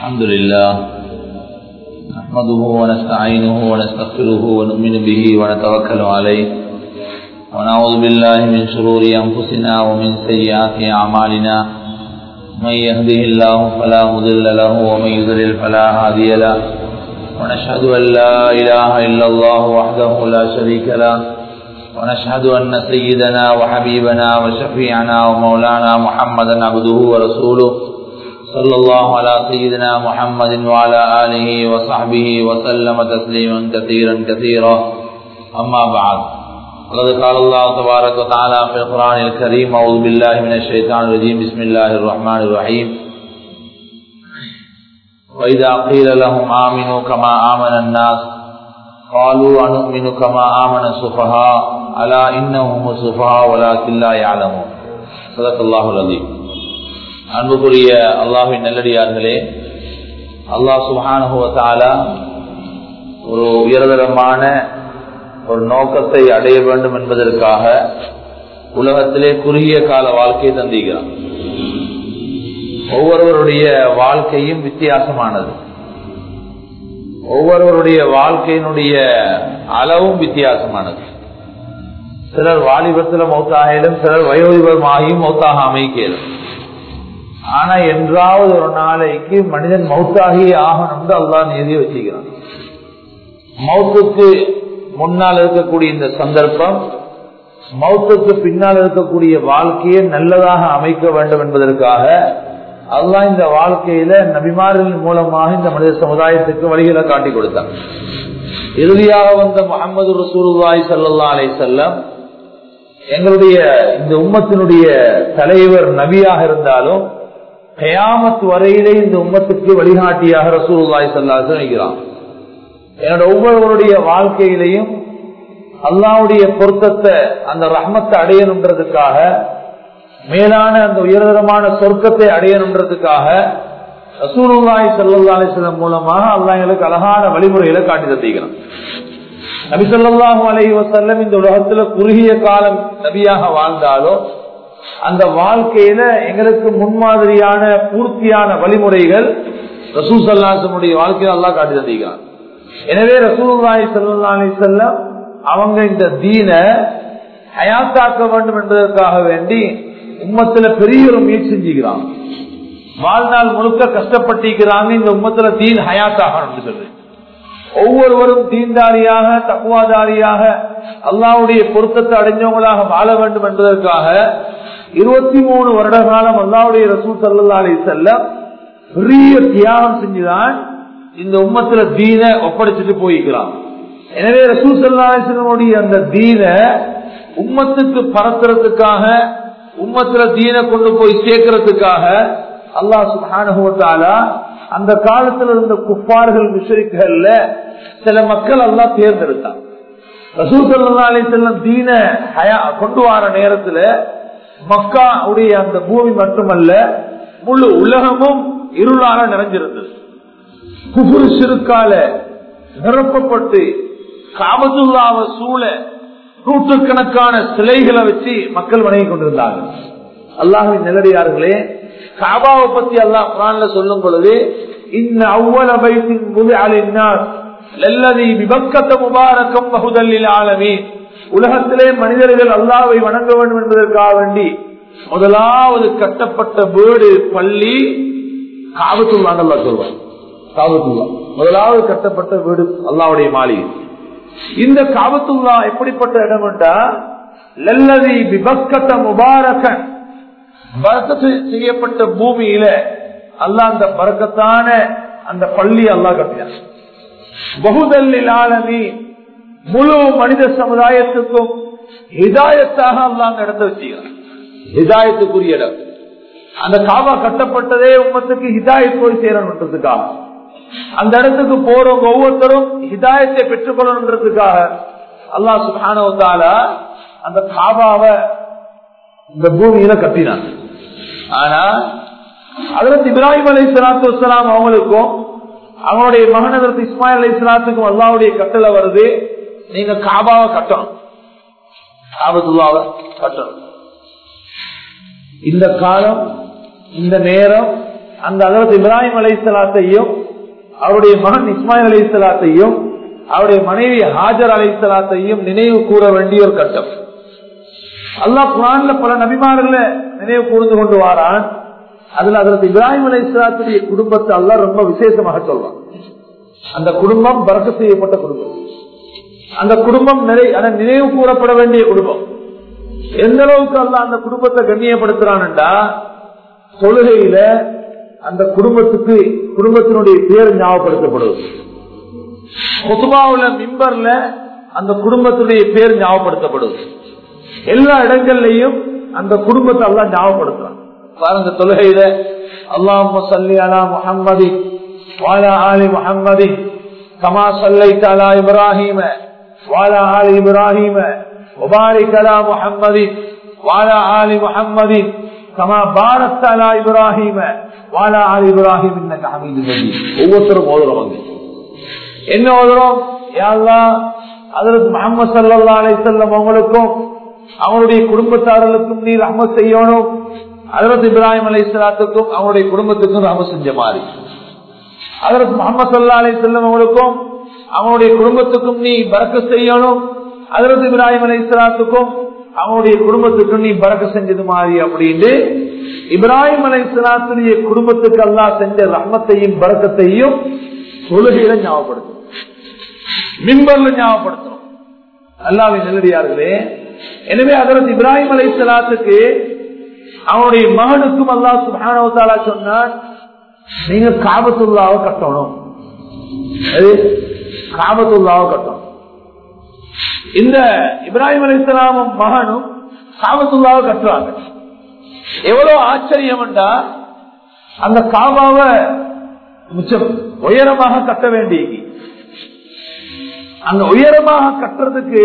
الحمد لله نحمده ونستعينه ونستغفره ونؤمن به ونتوكل عليه ونعوذ بالله من شرور أنفسنا ومن سيئات أعمالنا من يهده الله فلا مضل له ومن يضلل فلا هادي له ونشهد أن لا إله إلا الله وحده لا شريك له ونشهد أن سيدنا وحبيبنا وشفيعنا ومولانا محمدا عبده ورسوله صلى الله على سيدنا محمد وعلى آله وصحبه وسلم تسليما كثيرا كثيرا أما بعد وقد قال الله تبارك وتعالى في القرآن الكريم أعوذ بالله من الشيطان الرجيم بسم الله الرحمن الرحيم وإذا قيل لهم آمنوا كما آمن الناس قالوا أنؤمن كما آمن السفهاء ألا إنهم السفهاء ولكن لا يعلمون صدق الله العظيم அன்புக்குரிய அல்லாஹின் நல்லடியார்களே அல்லாஹ் சுஹானுவத்தாலா ஒரு உயர்தரமான ஒரு நோக்கத்தை அடைய வேண்டும் என்பதற்காக உலகத்திலே குறுகிய கால வாழ்க்கையை தந்திக்கிறான் ஒவ்வொருவருடைய வாழ்க்கையும் வித்தியாசமானது ஒவ்வொருவருடைய வாழ்க்கையினுடைய அளவும் வித்தியாசமானது சிலர் வாலிபத்தில் மௌத்தாகிலும் சிலர் வயோதிபமாகியும் மௌத்தாக அமைக்கலும் ஆனா என்றாவது ஒரு நாளைக்கு மனிதன் மௌத்தாகி ஆகணும் அல்லா நிதி வச்சுக்கிறான் மௌத்துக்கு முன்னால் இருக்கக்கூடிய இந்த சந்தர்ப்பம் மௌத்துக்கு பின்னால் இருக்கக்கூடிய வாழ்க்கையை நல்லதாக அமைக்க வேண்டும் என்பதற்காக அல்லா இந்த வாழ்க்கையில நபிமாரின் மூலமாக இந்த மனித சமுதாயத்துக்கு வழிகளை காட்டி கொடுத்தார் இறுதியாக வந்த முகமது ரசூலுல்லாய் சல்லா அலை செல்லம் எங்களுடைய இந்த உம்மத்தினுடைய தலைவர் நபியாக இருந்தாலும் கயாமத் வரையிலே இந்த உம்மத்துக்கு வழிகாட்டியாக ரசூலுல்லாய் சல்லாஸ் நினைக்கிறான் என்னோட ஒவ்வொருவருடைய வாழ்க்கையிலையும் அல்லாவுடைய பொருத்தத்தை அந்த ரஹ்மத்தை அடையணுன்றதுக்காக மேலான அந்த உயர்தரமான சொர்க்கத்தை அடையணுன்றதுக்காக ரசூலுல்லாய் சல்லா அலிஸ்லம் மூலமாக அல்லா எங்களுக்கு அழகான வழிமுறைகளை காட்டி தத்திக்கிறான் நபி சொல்லாஹு அலை வசல்லம் இந்த உலகத்துல குறுகிய காலம் நபியாக வாழ்ந்தாலும் அந்த வாழ்க்கையில எங்களுக்கு முன்மாதிரியான பூர்த்தியான வழிமுறைகள் ரசூல் சல்லாசனுடைய வாழ்க்கையில அல்லா காட்டி தந்திக்கிறான் எனவே ரசூல்லாய் சல்லா அலி செல்லம் அவங்க இந்த தீன ஹயாத்தாக்க வேண்டும் என்பதற்காக வேண்டி உம்மத்துல பெரிய ஒரு முயற்சி செஞ்சுக்கிறாங்க வாழ்நாள் முழுக்க கஷ்டப்பட்டிருக்கிறாங்க இந்த உம்மத்துல தீன் ஹயாத்தாகணும் சொல்லி ஒவ்வொருவரும் தீன்தாரியாக தக்குவாதாரியாக அல்லாவுடைய பொருத்தத்தை அடைஞ்சவங்களாக வாழ வேண்டும் என்பதற்காக இருபத்தி மூணு வருட காலம் அல்லாவுடைய ரசூல் சல்லா அலி செல்ல பெரிய தியாகம் செஞ்சுதான் இந்த உம்மத்துல தீன ஒப்படைச்சிட்டு போய்க்கிறான் எனவே ரசூல் சல்லா அலிஸ்லனுடைய அந்த தீன உம்மத்துக்கு பரத்துறதுக்காக உம்மத்துல தீன கொண்டு போய் சேர்க்கறதுக்காக அல்லா சுபானுவத்தாலா அந்த காலத்துல இருந்த குப்பார்கள் முஷரிக்குகள்ல சில மக்கள் எல்லாம் தேர்ந்தெடுத்தான் ரசூல் சல்லா அலி செல்லம் தீன கொண்டு வர நேரத்துல மக்கா உடைய அந்த பூமி மட்டுமல்ல முழு உலகமும் இருளால நிறைஞ்சிருந்தது குபுரு சிறுக்கால நிரப்பப்பட்டு காபத்துல்லாவ சூழ நூற்றுக்கணக்கான சிலைகளை வச்சு மக்கள் வணங்கி கொண்டிருந்தாங்க அல்லாஹின் நிலடியார்களே காபாவை பத்தி அல்லாஹ் குரான்ல சொல்லும் பொழுது இந்த அவ்வள பைத்தின் முது அலினார் லல்லதி விபக்கத்த முபாரக்கம் பகுதல்லில் ஆலமி உலகத்திலே மனிதர்கள் அல்லாவை வணங்க வேண்டும் என்பதற்காக வேண்டி முதலாவது கட்டப்பட்ட வீடு பள்ளி காபத்துள்ளான் அல்லா சொல்வார் காபத்துல்லா முதலாவது கட்டப்பட்ட வீடு அல்லாவுடைய மாளிகை இந்த காபத்துல்லா எப்படிப்பட்ட இடம் என்றா லல்லதி விபக்கத்த முபாரக்கன் பறக்கத்து செய்யப்பட்ட பூமியில அல்லா அந்த பறக்கத்தான அந்த பள்ளி அல்லா கட்டினார் பகுதல்லில் ஆலமி முழு மனித சமுதாயத்துக்கும் ஹிதாயத்தாக அல்லா அந்த இடத்தை வச்சுக்கிறார் ஹிதாயத்துக்குரிய இடம் அந்த காபா கட்டப்பட்டதே உமத்துக்கு ஹிதாயத் போய் சேரணுன்றதுக்காக அந்த இடத்துக்கு போறவங்க ஒவ்வொருத்தரும் ஹிதாயத்தை பெற்றுக்கொள்ளணுன்றதுக்காக அல்லா சுபானவத்தால அந்த காபாவை இந்த பூமியில கட்டினான் ஆனா அதற்கு இப்ராஹிம் அலி சலாத்து வலாம் அவங்களுக்கும் அவனுடைய மகன் அதற்கு இஸ்மாயில் அலி சலாத்துக்கும் அல்லாவுடைய கட்டளை வருது நீங்க காபாவை கட்டணும் காபத்துல்லாவை கட்டணும் இந்த காலம் இந்த நேரம் அந்த அதரத் இப்ராஹிம் அலைசலாத்தையும் அவருடைய மகன் இஸ்மாயில் அலைசலாத்தையும் அவருடைய மனைவி ஹாஜர் அலைசலாத்தையும் நினைவு கூற வேண்டிய ஒரு கட்டம் அல்லாஹ் குரான்ல பல நபிமார்களை நினைவு கூர்ந்து கொண்டு வாரான் அதுல அதற்கு இப்ராஹிம் அலை இஸ்லாத்துடைய குடும்பத்தை அல்லாஹ் ரொம்ப விசேஷமாக சொல்றான் அந்த குடும்பம் பறக்க செய்யப்பட்ட குடும்பம் அந்த குடும்பம் நிறைய நினைவு கூறப்பட வேண்டிய குடும்பம் எந்த அளவுக்கு அல்ல அந்த குடும்பத்தை கண்ணியப்படுத்துறான்டா தொழுகையில அந்த குடும்பத்துக்கு குடும்பத்தினுடைய பேர் ஞாபகப்படுத்தப்படுவது பொதுவாவுல மிம்பர்ல அந்த குடும்பத்துடைய பேர் ஞாபகப்படுத்தப்படுவது எல்லா இடங்கள்லயும் அந்த குடும்பத்தை எல்லாம் ஞாபகப்படுத்துறான் பாருங்க தொழுகையில அல்லாஹ் சல்லி அலா முஹம்மதி வாலா ஆலி முஹம்மதி கமா சல்லை தலா இப்ராஹிம வாலா ஆலி இப்ராஹிம وبارك على محمد وعلى آل محمد كما باركت على إبراهيم وعلى آل إبراهيم إنك حميد مجيد ஒவ்வொருத்தரும் ஓதுறவங்க என்ன ஓதுறோம் யாழ்லா அதற்கு முகமது சல்லா அலிசல்லம் அவங்களுக்கும் அவங்களுடைய குடும்பத்தாரர்களுக்கும் நீ ரஹமத் செய்யணும் அதரத் இப்ராஹிம் அலி இஸ்லாத்துக்கும் அவங்களுடைய குடும்பத்துக்கும் ரஹமத் செஞ்ச மாதிரி அதற்கு முகமது சல்லா அலி செல்லம் அவங்களுக்கும் அவங்களுடைய குடும்பத்துக்கும் நீ பறக்க செய்யணும் அதரத் இப்ராஹிம் அலி இஸ்லாத்துக்கும் அவங்களுடைய குடும்பத்துக்கும் நீ பறக்க செஞ்சது மாதிரி அப்படின்னு இப்ராஹிம் அலி இஸ்லாத்துடைய குடும்பத்துக்கு அல்லா செஞ்ச ரஹமத்தையும் பறக்கத்தையும் தொழுகையில ஞாபகப்படுத்தும் மின்பர்ல ஞாபகப்படுத்தணும் அல்லாவின் நெல்லடியார்களே எனவே அதற்கு இப்ராஹிம் அலை சலாத்துக்கு அவனுடைய மகனுக்கும் அல்லா சுபானவத்தாலா சொன்னான் நீங்க காபத்துல்லாவை கட்டணும் காபத்துல்லாவை கட்டணும் இந்த இப்ராஹிம் அலி இஸ்லாமும் மகனும் காபத்துல்லாவை கட்டுறாங்க எவ்வளவு ஆச்சரியம் என்றா அந்த காபாவை மிச்சம் உயரமாக கட்ட வேண்டிய அந்த உயரமாக கட்டுறதுக்கு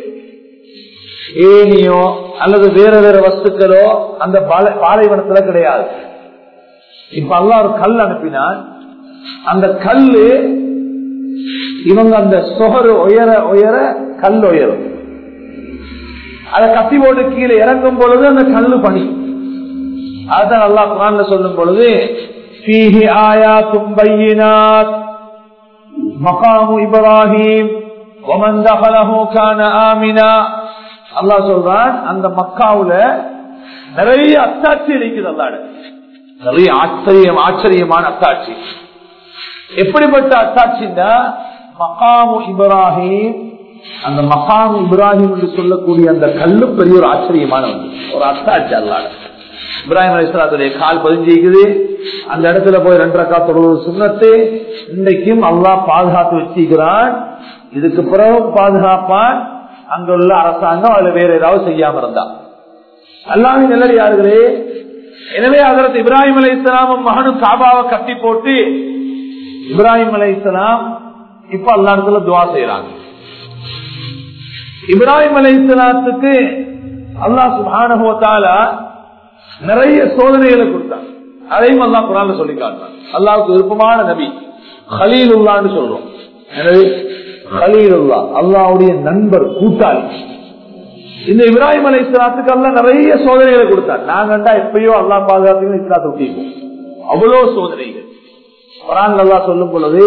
ஏனியோ அல்லது வேற வேற வஸ்துக்களோ அந்த பாலைவனத்துல கிடையாது இப்ப அல்லா ஒரு கல் அனுப்பினான் அந்த கல்லு இவங்க அந்த சொகரு உயர உயர கல் உயரும் அதை கத்தி போட்டு கீழே இறங்கும் பொழுது அந்த கல்லு பணி அதான் அல்லா குரான்ல சொல்லும் பொழுது فيه آيات بينات مقام إبراهيم ومن دخله كان آمنا அல்லா சொல்றான் அந்த மக்காவுல நிறைய அத்தாட்சி இருக்குது அல்லாட நிறைய ஆச்சரியம் ஆச்சரியமான அத்தாட்சி எப்படிப்பட்ட அத்தாட்சின்னா மகாமு இப்ராஹிம் அந்த மகாமு இப்ராஹிம் என்று சொல்லக்கூடிய அந்த கல்லு பெரிய ஒரு ஆச்சரியமான ஒரு அத்தாட்சி அல்லாட இப்ராஹிம் அலிஸ்லாத்துடைய கால் பதிஞ்சிக்குது அந்த இடத்துல போய் ரெண்டரை காத்தோட சுண்ணத்து இன்றைக்கும் அல்லா பாதுகாத்து வச்சிருக்கிறான் இதுக்கு பிறகு பாதுகாப்பான் அங்க உள்ள அரசாங்கம் அதுல வேற ஏதாவது செய்யாம இருந்தா அல்லாமே நல்லடியார்களே எனவே அதற்கு இப்ராஹிம் அலை இஸ்லாமும் மகனும் காபாவை கட்டி போட்டு இப்ராஹிம் அலை இஸ்லாம் இப்ப அல்லா இடத்துல துவா செய்யறாங்க இப்ராஹிம் அலை இஸ்லாத்துக்கு அல்லா சுபானுவத்தால நிறைய சோதனைகளை கொடுத்தாங்க அதையும் அல்லா குரான் சொல்லி காட்டான் அல்லாவுக்கு விருப்பமான நபி ஹலீல் உல்லான்னு சொல்றோம் எனவே ஹலீலுல்லா அல்லாவுடைய நண்பர் கூட்டாளி இந்த இப்ராஹிம் அலை இஸ்லாத்துக்கு அல்ல நிறைய சோதனைகளை கொடுத்தார் நாங்கண்டா எப்பயோ அல்லா பாதுகாத்து இஸ்லாத்தை ஒட்டிப்போம் அவ்வளவு சோதனைகள் குரான் அல்லா சொல்லும் பொழுது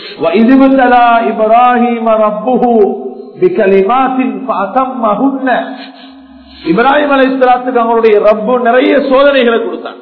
இப்ராஹிம் ரப்புஹு பிகலிமாத்தின் இப்ராஹிம் அலை இஸ்லாத்துக்கு அவங்களுடைய ரப்பு நிறைய சோதனைகளை கொடுத்தாங்க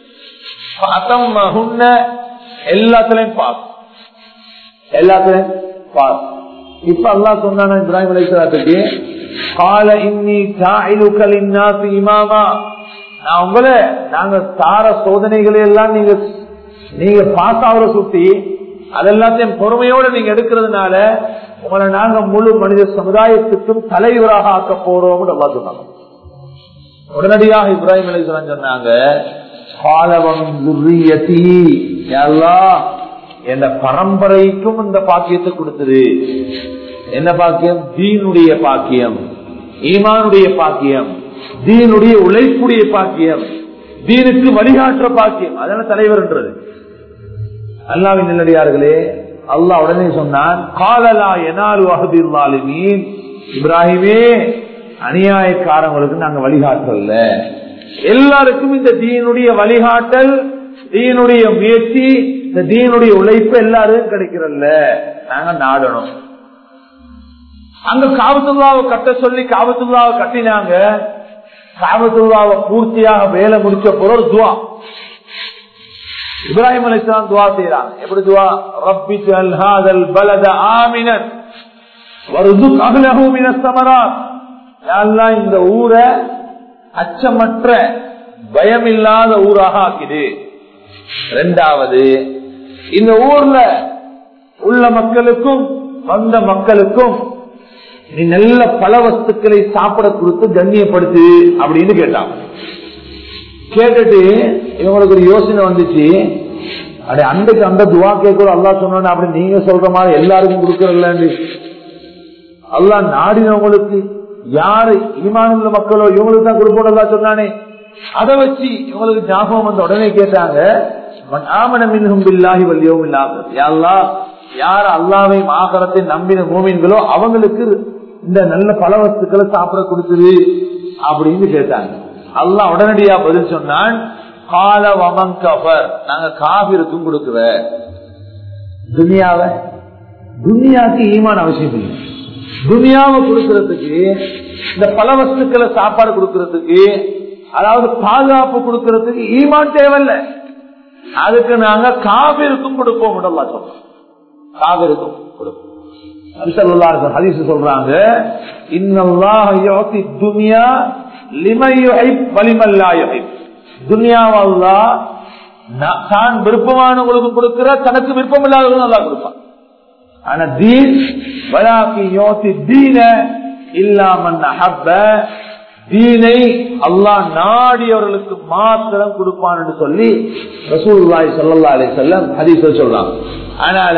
எல்லாத்துலயும் பாஸ் எல்லாத்துலயும் பாஸ் இப்ப அல்லா சொன்ன இப்ராஹிம் அலை இஸ்லாத்துக்கு கால இன்னி இமாமா நான் உங்களை நாங்க தார சோதனைகளை எல்லாம் நீங்க நீங்க பாஸ் ஆகுற சுத்தி அதெல்லாத்தையும் பொறுமையோட நீங்க எடுக்கிறதுனால உங்களை நாங்க முழு மனித சமுதாயத்துக்கும் தலைவராக ஆக்க போறோம் அல்லா சொன்னாங்க உடனடியாக இப்ராஹிம் அலி சொன்னாங்க என் பரம்பரைக்கும் இந்த பாக்கியத்தை கொடுத்தது என்ன பாக்கியம் தீனுடைய பாக்கியம் ஈமானுடைய பாக்கியம் தீனுடைய உழைப்புடைய பாக்கியம் தீனுக்கு வழிகாட்டுற பாக்கியம் அதனால தலைவர்ன்றது அல்லாவின் நல்லடியார்களே அல்லாஹ் உடனே சொன்னான் காலலா எனாலு அகதில்லாலுமீன் இப்ராஹிமே அநியாயக்காரங்களுக்கு நாங்க வழிகாட்டல எல்லாருக்கும் இந்த தீனுடைய வழிகாட்டல் தீனுடைய முயற்சி இந்த தீனுடைய உழைப்பு எல்லாரும் கிடைக்கிறல்ல நாங்க நாடணும் அங்க காபத்துல்லாவை கட்ட சொல்லி காபத்துல்லாவை கட்டினாங்க காபத்துல்லாவை பூர்த்தியாக வேலை முடிச்ச பொருள் துவா இப்ராஹிம் அலிஸ்லாம் துவா செய்யறாங்க எப்படி துவா ரப்பி ஹாதல் பலத ஆமினன் வருதுக் அகலஹு மினஸ் ஸமராத் யா அல்லாஹ் இந்த ஊரை அச்சமற்ற பயமில்லாத ஊராக ஆக்கிடு இரண்டாவது இந்த ஊர்ல உள்ள மக்களுக்கும் வந்த மக்களுக்கும் நீ நல்ல பல வஸ்துக்களை சாப்பிட கொடுத்து கண்ணியப்படுத்து அப்படின்னு கேட்டான் கேட்டுட்டு இவங்களுக்கு ஒரு யோசனை வந்துச்சு அடே அன்றைக்கு அந்த துவா கேட்கிற அல்லா சொன்ன அப்படி நீங்க சொல்ற மாதிரி எல்லாருக்கும் கொடுக்கறல்ல அல்லா நாடினவங்களுக்கு யாரு ஈமானுள்ள மக்களோ இவங்களுக்கு தான் கொடுப்போம் அல்லா சொன்னானே அதை வச்சு இவங்களுக்கு ஞாபகம் வந்த உடனே கேட்டாங்க யார் அல்லாவை ஆகரத்தை நம்பின மூமின்களோ அவங்களுக்கு இந்த நல்ல பல வஸ்துக்களை சாப்பிட கொடுத்தது அப்படின்னு கேட்டாங்க அல்லாஹ் உடனடியா பதில் சொன்னான் கால வமன் கபர் நாங்க காபிருக்கும் கொடுக்குற துனியாவை துனியாவுக்கு ஈமான் அவசியம் இல்லை துனியாவை கொடுக்கறதுக்கு இந்த பல வஸ்துக்களை சாப்பாடு கொடுக்கறதுக்கு அதாவது பாதுகாப்பு கொடுக்கறதுக்கு ஈமான் தேவையில்லை அதுக்கு நாங்க காவிருக்கும் கொடுப்போம் உடல்லா சொல்றோம் காவிருக்கும் கொடுப்போம் ஹதீஸ் சொல்றாங்க இன்னல்லாஹி துனியா துனியாவல்லா தான் விருப்பமானவங்களுக்கு கொடுக்கிற தனக்கு விருப்பம் இல்லாதவர்களும் நல்லா கொடுப்பான் ஆனா தீன் வலாக்கி யோசி தீன இல்லாமன் அஹப்ப தீனை அல்லாஹ் நாடியவர்களுக்கு மாத்திரம் கொடுப்பான் என்று சொல்லி ரசூல்லாய் சல்லா அலி செல்லம் ஹதீஸ் சொல்றாங்க அதனால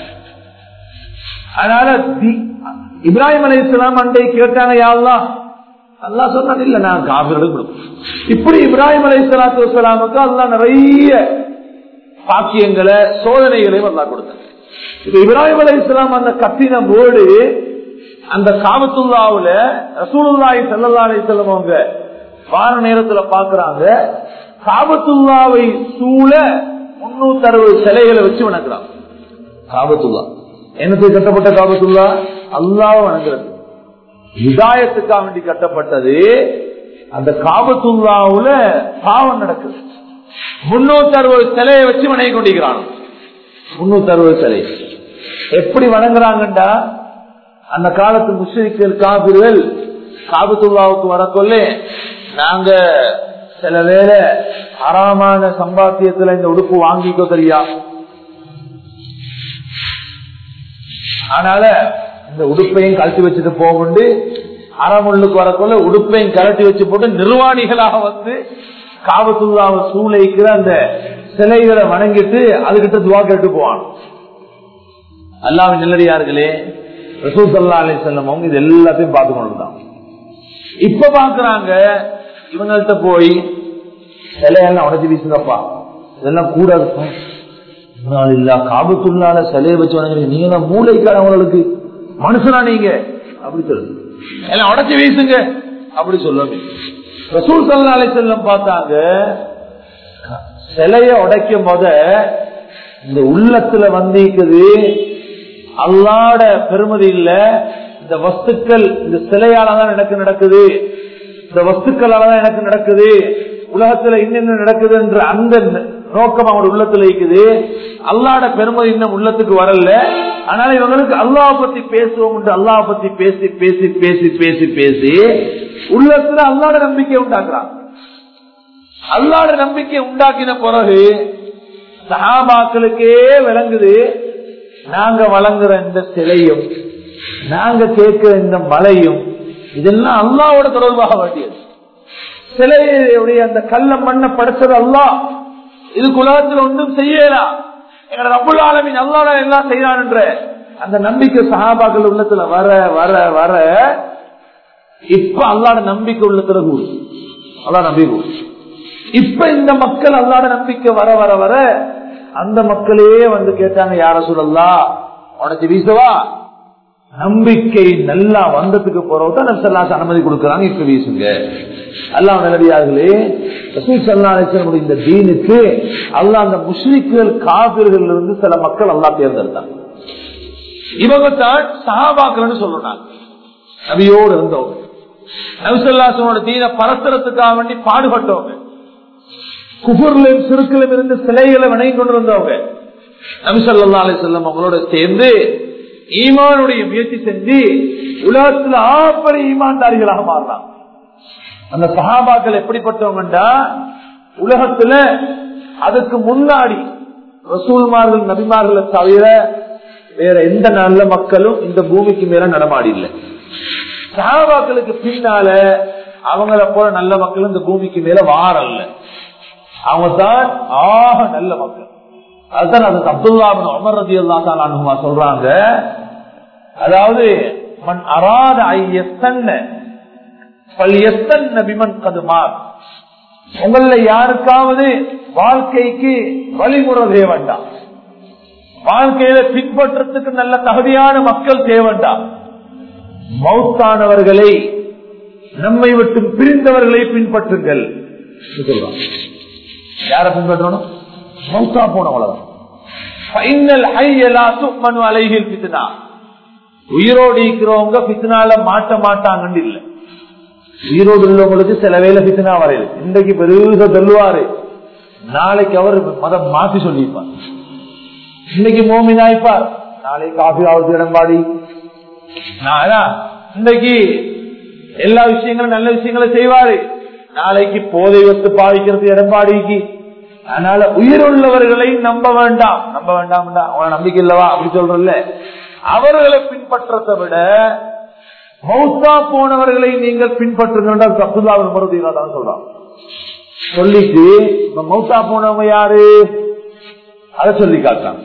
அதனால இப்ராஹிம் அலி இஸ்லாம் அண்டை கேட்டாங்க யாழ்லா அல்லா சொன்னான் இல்ல நான் காபிரிடம் கொடுப்பேன் இப்படி இப்ராஹிம் அலி சலாத்து வலாமுக்கு அல்லா நிறைய பாக்கியங்களை சோதனைகளையும் அல்லா கொடுத்தாங்க இப்ப இப்ராஹிம் அலி இஸ்லாம் அந்த கத்தின போர்டு அந்த காபத்துல்லாவுல ரசூலுல்லாய் சல்லா அலி செல்லம் அவங்க வார நேரத்துல பாக்குறாங்க காபத்துல்லாவை சூழ முன்னூத்தி அறுபது சிலைகளை வச்சு வணங்குறாங்க காபத்துல்லா என்னத்துக்கு கட்டப்பட்ட காபத்துல்லா அல்லாவை வணங்குறது விதாயத்துக்காக வேண்டி கட்டப்பட்டது அந்த காபத்துல்லாவுல பாவம் நடக்குது முன்னூத்தி அறுபது சிலையை வச்சு வணங்கி கொண்டிருக்கிறான் முன்னூத்தி அறுபது சிலை எப்படி வணங்குறாங்கண்டா அந்த காலத்து முஸ்லிம்கள் காபிர்கள் காபத்துல்லாவுக்கு வரக்கொள்ள நாங்க சில வேலை அறாமான சம்பாத்தியத்துல இந்த உடுப்பு வாங்கிக்கோ தெரியா அதனால இந்த உடுப்பையும் கழட்டி வச்சுட்டு போகுண்டு அறமுள்ளுக்கு வரக்குள்ள உடுப்பையும் கழட்டி வச்சு போட்டு நிர்வாணிகளாக வந்து காபத்துல்லாவை சூளைக்கிற அந்த சிலைகளை வணங்கிட்டு அதுகிட்ட துவா கேட்டு போவான் அல்லாவின் நிலடியார்களே ரசூல் சல்லா அலி செல்லம் அவங்க இது எல்லாத்தையும் பார்த்து கொண்டுதான் இப்ப பாக்குறாங்க இவங்கள்ட்ட போய் சிலையெல்லாம் உடச்சி வீசுங்கப்பா இதெல்லாம் கூடாதுப்பா இல்ல காபத்துள்ளால சிலையை வச்சு வணங்குறீங்க நீங்க தான் மூளைக்காரவங்களுக்கு மனுஷனா நீங்க அப்படி சொல்லுங்க எல்லாம் உடச்சி வீசுங்க அப்படி சொல்லுங்க ரசூல் சல்லா அலி செல்லம் பார்த்தாங்க சிலைய உடைக்கும் போத இந்த உள்ளத்துல வந்திருக்குது அல்லாட பெருமதி இல்ல இந்த வஸ்துக்கள் இந்த சிலையாலதான் எனக்கு நடக்குது இந்த வஸ்துக்களாலதான் எனக்கு நடக்குது உலகத்துல இன்னென்ன நடக்குது என்ற அந்த நோக்கம் அவனோட உள்ளத்துல இருக்குது அல்லாட பெருமதி இன்னும் உள்ளத்துக்கு வரல அதனால இவங்களுக்கு அல்லாஹ் பத்தி பேசுவோம் என்று அல்லாஹ் பத்தி பேசி பேசி பேசி பேசி பேசி உள்ளத்துல அல்லாட நம்பிக்கை உண்டாக்குறாங்க அல்லாட நம்பிக்கை உண்டாக்கின பிறகு சகாபாக்களுக்கே விளங்குது நாங்க வழங்குற இந்த சிலையும் நாங்க கேட்கிற இந்த மலையும் இதெல்லாம் அல்லாவோட தொடர்பாக வேண்டியது சிலையுடைய அந்த கல்ல மண்ணை படைச்சது அல்லா இதுக்கு உலகத்தில் ஒன்றும் செய்யலாம் எங்க ரப்புல் ஆலமின் அல்லாட எல்லாம் செய்யறான் என்ற அந்த நம்பிக்கை சகாபாக்கள் உள்ளத்துல வர வர வர இப்ப அல்லாட நம்பிக்கை உள்ளத்துல கூடு அல்லா நம்பிக்கை கூடு இப்ப இந்த மக்கள் அல்லாட நம்பிக்கை வர வர வர அந்த மக்களே வந்து கேட்டாங்க யார சொல்லலா உனக்கு வீசவா நம்பிக்கை நல்லா வந்ததுக்கு போறவுதான் நபிசல்லாஸ் அனுமதி கொடுக்கறாங்க இப்ப வீசுங்க அல்லாஹ் நல்லடியார்களே ரசூல் சல்லா அலிஸ்லமுடைய இந்த தீனுக்கு அல்லாஹ் அந்த முஸ்லிக்குகள் காவிர்கள் இருந்து சில மக்கள் அல்லாஹ் தேர்ந்தெடுத்தாங்க இவங்க தான் சஹாபாக்கள்னு சொல்றாங்க நபியோடு இருந்தவங்க நபிசல்லாசனோட தீன பரத்துறதுக்காக வேண்டி பாடுபட்டவங்க குபுர்லையும் சிறுக்கிலும் இருந்து சிலைகளை வணங்கி கொண்டிருந்தவங்க நபிசல்லா அலி செல்லம் அவங்களோட சேர்ந்து ஈமானுடைய முயற்சி செஞ்சு உலகத்துல ஆப்பரி ஈமான்தாரிகளாக மாறலாம் அந்த சகாபாக்கள் எப்படிப்பட்டவங்கண்டா உலகத்துல அதுக்கு முன்னாடி ரசூல்மார்கள் நபிமார்களை தவிர வேற எந்த நல்ல மக்களும் இந்த பூமிக்கு மேல நடமாடி இல்லை சகாபாக்களுக்கு பின்னால அவங்கள போல நல்ல மக்கள் இந்த பூமிக்கு மேல வாரல்ல அவங்க தான் ஆக நல்ல மக்கள் அதுதான் அது அப்துல்லாபின் அமர் ரதி அல்லா சொல்றாங்க அதாவது மண் அராத ஐயத்தன்ன பல்யத்தன்ன விமன் கதுமார் உங்கள யாருக்காவது வாழ்க்கைக்கு வழிமுறை தேவண்டா வாழ்க்கையில பின்பற்றத்துக்கு நல்ல தகுதியான மக்கள் தேவண்டா மௌத்தானவர்களை நம்மை விட்டு பிரிந்தவர்களை பின்பற்றுங்கள் சொல்றாங்க யார பின்பற்றணும் மௌத்தா போனவளதான் அலைகில் பித்னா உயிரோடு இருக்கிறவங்க பித்னால மாட்ட மாட்டாங்கன்னு இல்ல உயிரோடு உள்ளவங்களுக்கு சில வேலை பித்னா வரையுது இன்றைக்கு பெருச சொல்லுவாரு நாளைக்கு அவர் மதம் மாத்தி சொல்லியிருப்பார் இன்னைக்கு மோமினாய்ப்பார் நாளைக்கு காஃபி ஆவது இடம்பாடி இன்னைக்கு எல்லா விஷயங்களும் நல்ல விஷயங்களை செய்வாரு நாளைக்கு போதை வத்து பாதிக்கிறது இடம்பாடிக்கு அதனால உயிருள்ளவர்களை நம்ப வேண்டாம் நம்ப வேண்டாம் அவன நம்பிக்கை இல்லவா அப்படி சொல்றல அவர்களை பின்பற்றத்தை விட மௌத்தா போனவர்களை நீங்கள் பின்பற்றுங்க அப்துல்லாவின் மருதினா தான் சொல்றான் சொல்லிட்டு மௌத்தா போனவங்க யாரு அதை சொல்லி காட்டாங்க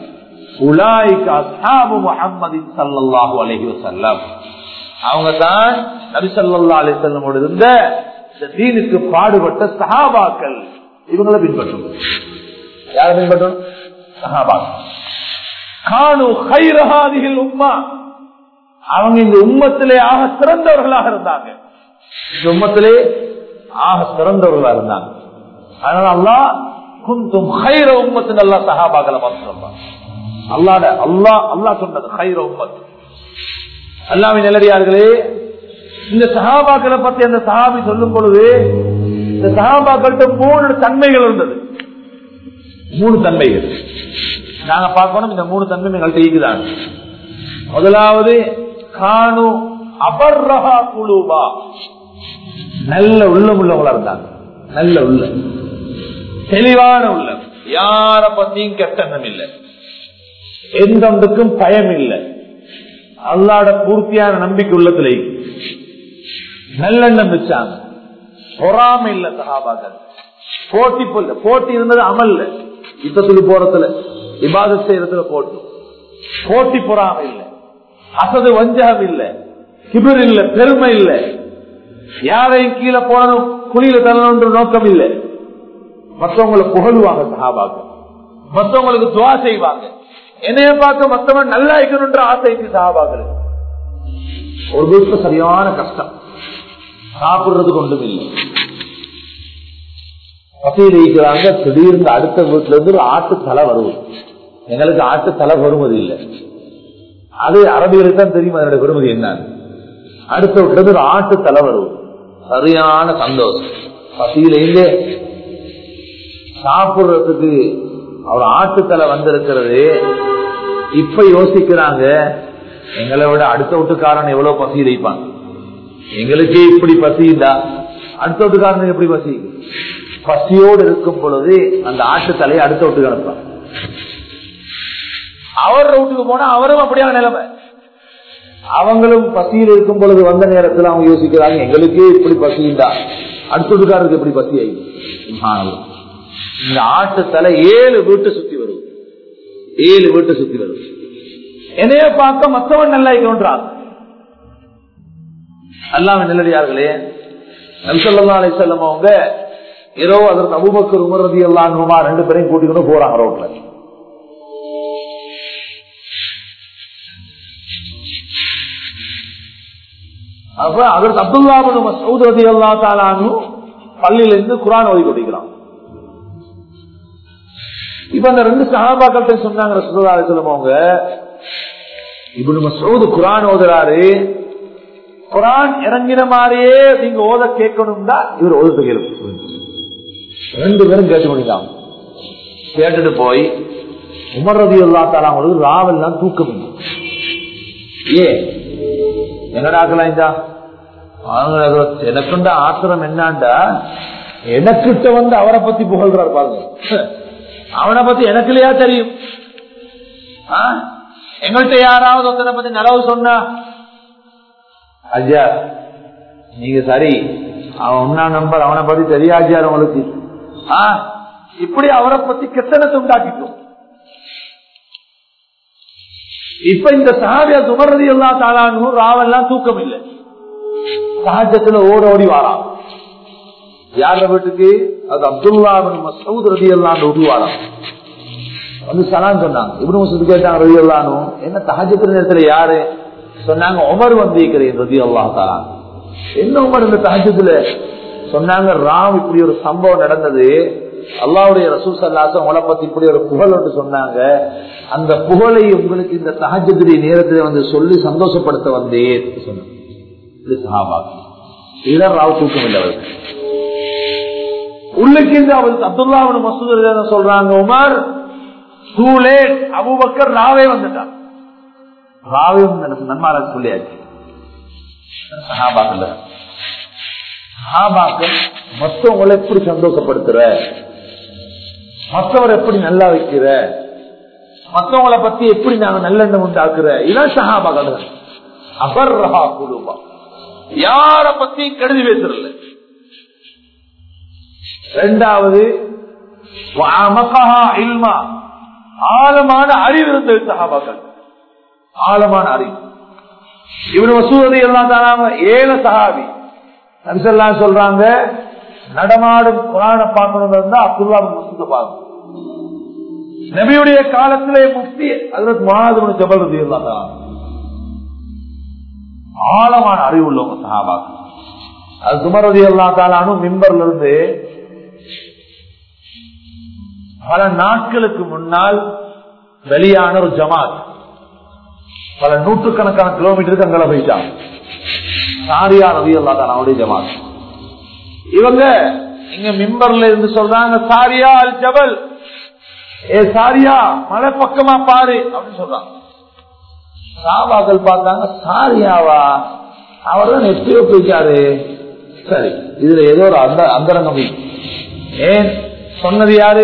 அவங்க தான் நபிசல்லா அலிசல்லமோடு இருந்த தீனுக்கு பாடுபட்ட சஹாபாக்கள் இவங்களை பின்பற்றும் யார பின்பற்றும் சஹாபாக்கள் காணு கைரஹாதிகள் உம்மா அவங்க இந்த உம்மத்திலே ஆக சிறந்தவர்களாக இருந்தாங்க இந்த உம்மத்திலே ஆக சிறந்தவர்களாக இருந்தாங்க அதனால அல்லா குந்தும் ஹைர உம்மத்து நல்லா சஹாபாக்களை பார்த்து சொல்றாங்க அல்லாட அல்லா அல்லா சொன்னது ஹைர உம்மத் அல்லாவின் நிலடியார்களே இந்த சஹாபாக்களை பத்தி அந்த சஹாபி சொல்லும் பொழுது இந்த சஹாபாக்கள்கிட்ட மூணு தன்மைகள் இருந்தது மூணு தன்மைகள் நாங்க பார்க்கணும் இந்த மூணு தன்மை எங்கள்கிட்ட இருக்குதான் முதலாவது காணு அபர்ரகா குழுவா நல்ல உள்ளம் உள்ளவங்களா இருந்தாங்க நல்ல உள்ளம் தெளிவான உள்ளம் யார பத்தியும் கெட்டணம் இல்லை எந்த ஒன்றுக்கும் பயம் இல்லை அல்லாட பூர்த்தியான நம்பிக்கை உள்ளத்துல நல்லெண்ணம் வச்சாங்க பொறாம இல்ல சகாபாக்கள் போட்டி போல போட்டி இருந்தது அமல்ல யுத்தத்துக்கு போறதுல விவாத செய்யறதுல போட்டி போட்டி பொறாம இல்ல அசது வஞ்சகம் இல்ல கிபிர் இல்ல பெருமை இல்ல யாரையும் கீழே போனதும் குழியில தரணுன்ற நோக்கம் இல்லை மற்றவங்களை புகழுவாங்க சகாபாக்கள் மற்றவங்களுக்கு துவா செய்வாங்க என்னைய பார்க்க மற்றவன் நல்லா இருக்கணும்ன்ற ஆசைக்கு சகாபாக்கள் ஒரு வீட்டுல சரியான கஷ்டம் சாப்பிடுறதுக்கு ஒன்றும் இல்லை பசியில் இருக்கிறாங்க திடீர்னு அடுத்த வீட்டுல இருந்து ஒரு ஆட்டு தலை வருவது எங்களுக்கு ஆட்டு தலை வருவது இல்லை அது அரபிகளுக்கு தான் தெரியும் அதனுடைய பெருமதி என்னன்னு அடுத்த வீட்டுல இருந்து ஒரு ஆட்டு தலை வருவது சரியான சந்தோஷம் பசியிலேயே சாப்பிடுறதுக்கு அவர் ஆட்டுத்தலை வந்திருக்கிறது இப்ப யோசிக்கிறாங்க எங்களை விட அடுத்த வீட்டுக்காரன் எவ்வளவு பசி வைப்பாங்க எங்களுக்கே இப்படி பசி இல்லா அடுத்த வீட்டுக்காரனுக்கு எப்படி பசி பசியோடு இருக்கும் பொழுது அந்த ஆட்டு தலையை அடுத்த வீட்டுக்கு அனுப்பாங்க அவர் வீட்டுக்கு போனா அவரும் அப்படியான நிலைமை அவங்களும் பசியில் இருக்கும் பொழுது வந்த நேரத்தில் அவங்க யோசிக்கிறாங்க எங்களுக்கே இப்படி பசி இல்லா அடுத்த வீட்டுக்காரருக்கு எப்படி பசி ஆகி இந்த ஆட்டு தலை ஏழு வீட்டு சுத்தி வரும் ஏழு வீட்டு சுத்தி வரும் என்னைய பார்க்க மற்றவன் நல்லா இருக்கொன்றாங்க அல்லாம நிலடியார்களே நம்சல்லா அலி செல்லம் அவங்க ஏதோ அதற்கு அபுபக்கர் உமரதி எல்லாம் ரெண்டு பேரையும் கூட்டிக்கொண்டு போறாங்க ரோட்ல அப்ப அதற்கு அப்துல்லாபு மசூத் ரதி அல்லா தாலானு பள்ளியில இருந்து குரான் ஓதி கொண்டிருக்கிறான் இப்ப அந்த ரெண்டு சகாபாக்கள் சொன்னாங்க ரசூலுல்லாஹி சொல்லுவாங்க இப்னு மசூத் குரான் ஓதுறாரு குரான் இறங்கின மாதிரியே நீங்க ஓத கேட்கணும்னா இவர் ஓதுறது கேள்வி ரெண்டு பேரும் கேட்டு முடிக்கலாம் கேட்டுட்டு போய் உமர் ரதி அல்லா தாலாங்களுக்கு ராவெல்லாம் தூக்கம் இல்லை. ஏ என்னடாக்கலாம் இந்த எனக்குண்ட ஆத்திரம் என்னாண்டா எனக்கிட்ட வந்து அவரை பத்தி புகழ்றார் பாருங்க அவனை பத்தி எனக்கு இல்லையா தெரியும் ஆ? எங்கள்கிட்ட யாராவது ஒருத்தனை பத்தி நலவு சொன்னா ஐயா நீங்க சரி அவன் ஒன்னா நம்பர் அவனை பத்தி தெரியாஜியார் உங்களுக்கு ஆ? இப்படி அவரை பத்தி கெட்டனத்தை உண்டாக்கிட்டோம் இப்ப இந்த சஹாபியா சுமரதி எல்லாம் தாளானும் ராவெல்லாம் தூக்கம் இல்லை சஹஜத்துல ஓட ஓடி வாராம் யார வீட்டுக்கு அது அப்துல்லா மசூத் ரதி எல்லாம் ஓடி வாராம் வந்து சலான் சொன்னாங்க இப்னு மசூத் கேட்டாங்க ரதி எல்லானும் என்ன தஹஜத்து நேரத்துல யாரு சொன்னாங்க உமர் வந்திருக்கிறேன் ரதி அல்லா தாலா என்ன உமர் இந்த தஹஜத்துல சொன்னாங்க ராம் இப்படி ஒரு சம்பவம் நடந்தது அல்லாவுடைய ரசூல் சல்லாசம் உங்களை பத்தி இப்படி ஒரு புகழ் ஒன்று சொன்னாங்க அந்த புகழை உங்களுக்கு இந்த தஹஜத்துடைய நேரத்தில் வந்து சொல்லி சந்தோஷப்படுத்த வந்தேன் சொன்னாங்க இது சஹாபாக்கு இதுதான் ராவ் தூக்கம் இல்லை அவருக்கு உள்ளுக்கு இந்த அவர் அப்துல்லா மசூத் சொல்றாங்க உமர் டூ லேட் அபுபக்கர் ராவே வந்துட்டான் ராவே நன்மார சொல்லியாச்சு சஹாபாக்கள் சஹாபாக்கள் மற்றவங்களை எப்படி சந்தோஷப்படுத்துற மற்றவரை எப்படி நல்லா வைக்கிற மற்றவங்களை பத்தி எப்படி நாங்க நல்லெண்ணம் உண்டாக்குற இதான் சஹாபாக்கள் அபர் ரஹா குழுவா யார பத்தி கெடுதி பேசுறல ரெண்டாவது இல்மா ஆழமான அறிவு இருந்த சகாபாக்கள் ஆழமான அறிவு இவரு வசூதி எல்லாம் தானாங்க ஏழு சகாபி நபிசல்லாம் சொல்றாங்க நடமாடும் குரான பார்க்கணும் இருந்தா அப்துல்லா மசூத பார்க்கணும் நபியுடைய காலத்திலே முக்தி அதற்கு மாதவனு ஜபல் ரதி எல்லாம் தான் ஆழமான அறிவு உள்ளவங்க சகாபாக்கள் அது சுமரதி எல்லா தாளானும் மிம்பர்ல இருந்து பல நாட்களுக்கு முன்னால் வெளியான ஒரு ஜமாத் பல நூற்றுக்கணக்கான கிலோமீட்டருக்கு அங்கே போயிட்டான் சாரியா ரவி அல்லா அவருடைய ஜமாத் இவங்க இங்க மிம்பர்ல இருந்து சொல்றாங்க சாரியா அல் ஜபல் ஏ சாரியா மலை பக்கமா பாரு அப்படின்னு சொல்றாங்க சாபாக்கள் பார்த்தாங்க சாரியாவா அவர் தான் எப்பயோ போயிட்டாரு சரி இதுல ஏதோ ஒரு அந்த அந்தரங்கம் ஏன் சொன்னது யாரு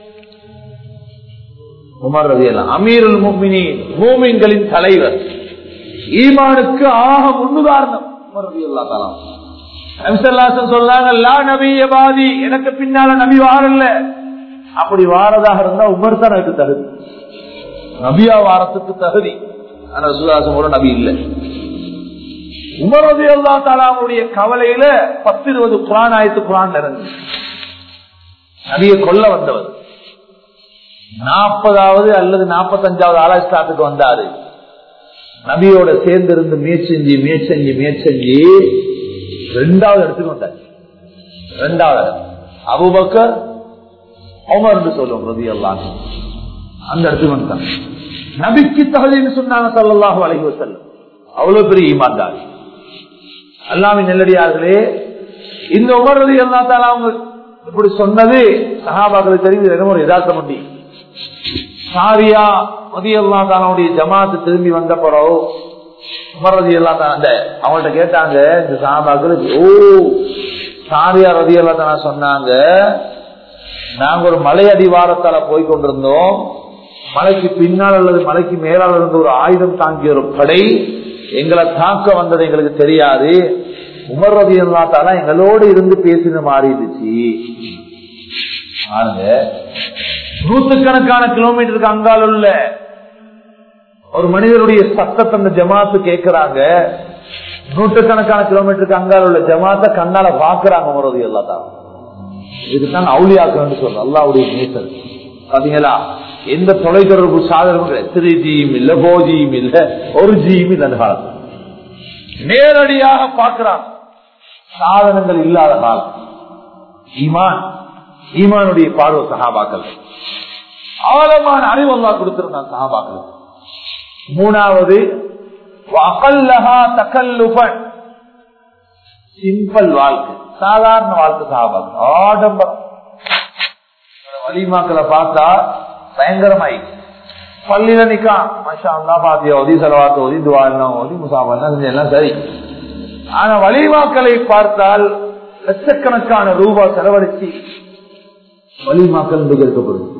உமர் ரவி அமீருல் முக்மினி மூமின்களின் தலைவர் ஈமானுக்கு ஆக முன்னுதாரணம் உமர் ரவி அல்லா சொன்னாங்க லா நபிய பாதி எனக்கு பின்னால நபி வாரல்ல அப்படி வாரதாக இருந்தா உமர் தான் எனக்கு தகுதி நபியா வாரத்துக்கு தகுதி ஆனா சுதாசம் கூட நபி இல்லை உமரது அல்லா தாலாவுடைய கவலையில பத்து இருபது குரான் ஆயிரத்து குரான் இறங்கு நபியை கொல்ல வந்தவர் நாற்பதாவது அல்லது நாற்பத்தஞ்சாவது ஆலாஸ்தாத்துக்கு வந்தாரு நபியோட சேர்ந்து இருந்து மேற்செஞ்சி மேற்செஞ்சி மேற்செஞ்சி ரெண்டாவது இடத்துக்கு வந்தார் ரெண்டாவது அபுபக்கர் உமர் சொல்லுவோம் ரவி எல்லாம் அந்த இடத்துக்கு வந்தாங்க நபிக்கு தகுதின்னு சொன்னாங்க சல்லாஹூ அலஹி வசல்லம் அவ்வளவு பெரிய ஈமான்தார் அல்லாமின் நெல்லடியார்களே இந்த உமர் ரதி அல்லா தாலா அவங்க இப்படி சொன்னது சகாபாக்களை தெரிவி ஒரு யதார்த்தம் உண்டி சாரியா மதி அல்லா தாலாவுடைய ஜமாத்து திரும்பி வந்த பிறகு உமர் ரதி அல்லா அந்த அவங்கள்ட்ட கேட்டாங்க இந்த சகாபாக்களுக்கு ஓ சாரியா ரதி அல்லா தாலா சொன்னாங்க நாங்க ஒரு மலை அடிவாரத்தால போய் கொண்டிருந்தோம் மலைக்கு பின்னால் அல்லது மலைக்கு மேலால் இருந்த ஒரு ஆயுதம் தாங்கிய ஒரு படை எங்களை தாக்க வந்தது எங்களுக்கு தெரியாது உமர் ரவி தாலா எங்களோடு இருந்து பேசின மாதிரி இருந்துச்சு பாருங்க நூற்றுக்கணக்கான கிலோமீட்டருக்கு அங்கால் உள்ள ஒரு மனிதனுடைய சத்தத்தை அந்த ஜமாத்து கேட்கிறாங்க நூற்றுக்கணக்கான கிலோமீட்டருக்கு அங்கால் உள்ள ஜமாத்த கண்ணால பாக்குறாங்க உமர் ரவி அல்லா தாலா இதுதான் அவுளியாக்கன்னு சொல்றோம் அல்லாவுடைய நேசர் பாத்தீங்களா எந்த தொலைத்தொடர்பு சாதனமும் த்ரீ ஜியும் இல்ல போர் ஜியும் இல்ல ஒரு ஜியும் இல்ல அந்த காலத்துல நேரடியாக பார்க்கிறான் சாதனங்கள் இல்லாத காலம் ஈமான் ஈமானுடைய பார்வை சகாபாக்கள் ஆழமான அறிவு அல்லா கொடுத்திருந்தான் சகாபாக்கள் மூணாவது சிம்பிள் வாழ்க்கை சாதாரண வாழ்க்கை சகாபாக்கள் ஆடம்பரம் வலிமாக்களை பார்த்தா பயங்கரமாயி பள்ளியில நிக்கா மஷா அல்லா பாத்தியா ஓதி செலவாத்த ஓதி துவாலாம் ஓதி முசாபெல்லாம் செஞ்சு எல்லாம் சரி ஆனா வலிமாக்களை பார்த்தால் லட்சக்கணக்கான ரூபாய் செலவழிச்சு வலிமாக்கள் இருக்கப்படும்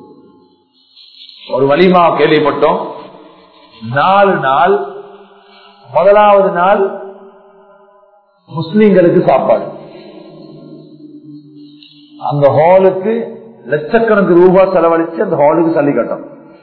ஒரு வலிமா கேள்விப்பட்டோம் நாலு நாள் முதலாவது நாள் முஸ்லிம்களுக்கு சாப்பாடு அந்த ஹாலுக்கு லட்சக்கணக்கு ரூபாய் செலவழிச்சு அந்த ஹாலுக்கு சல்லி கட்டும்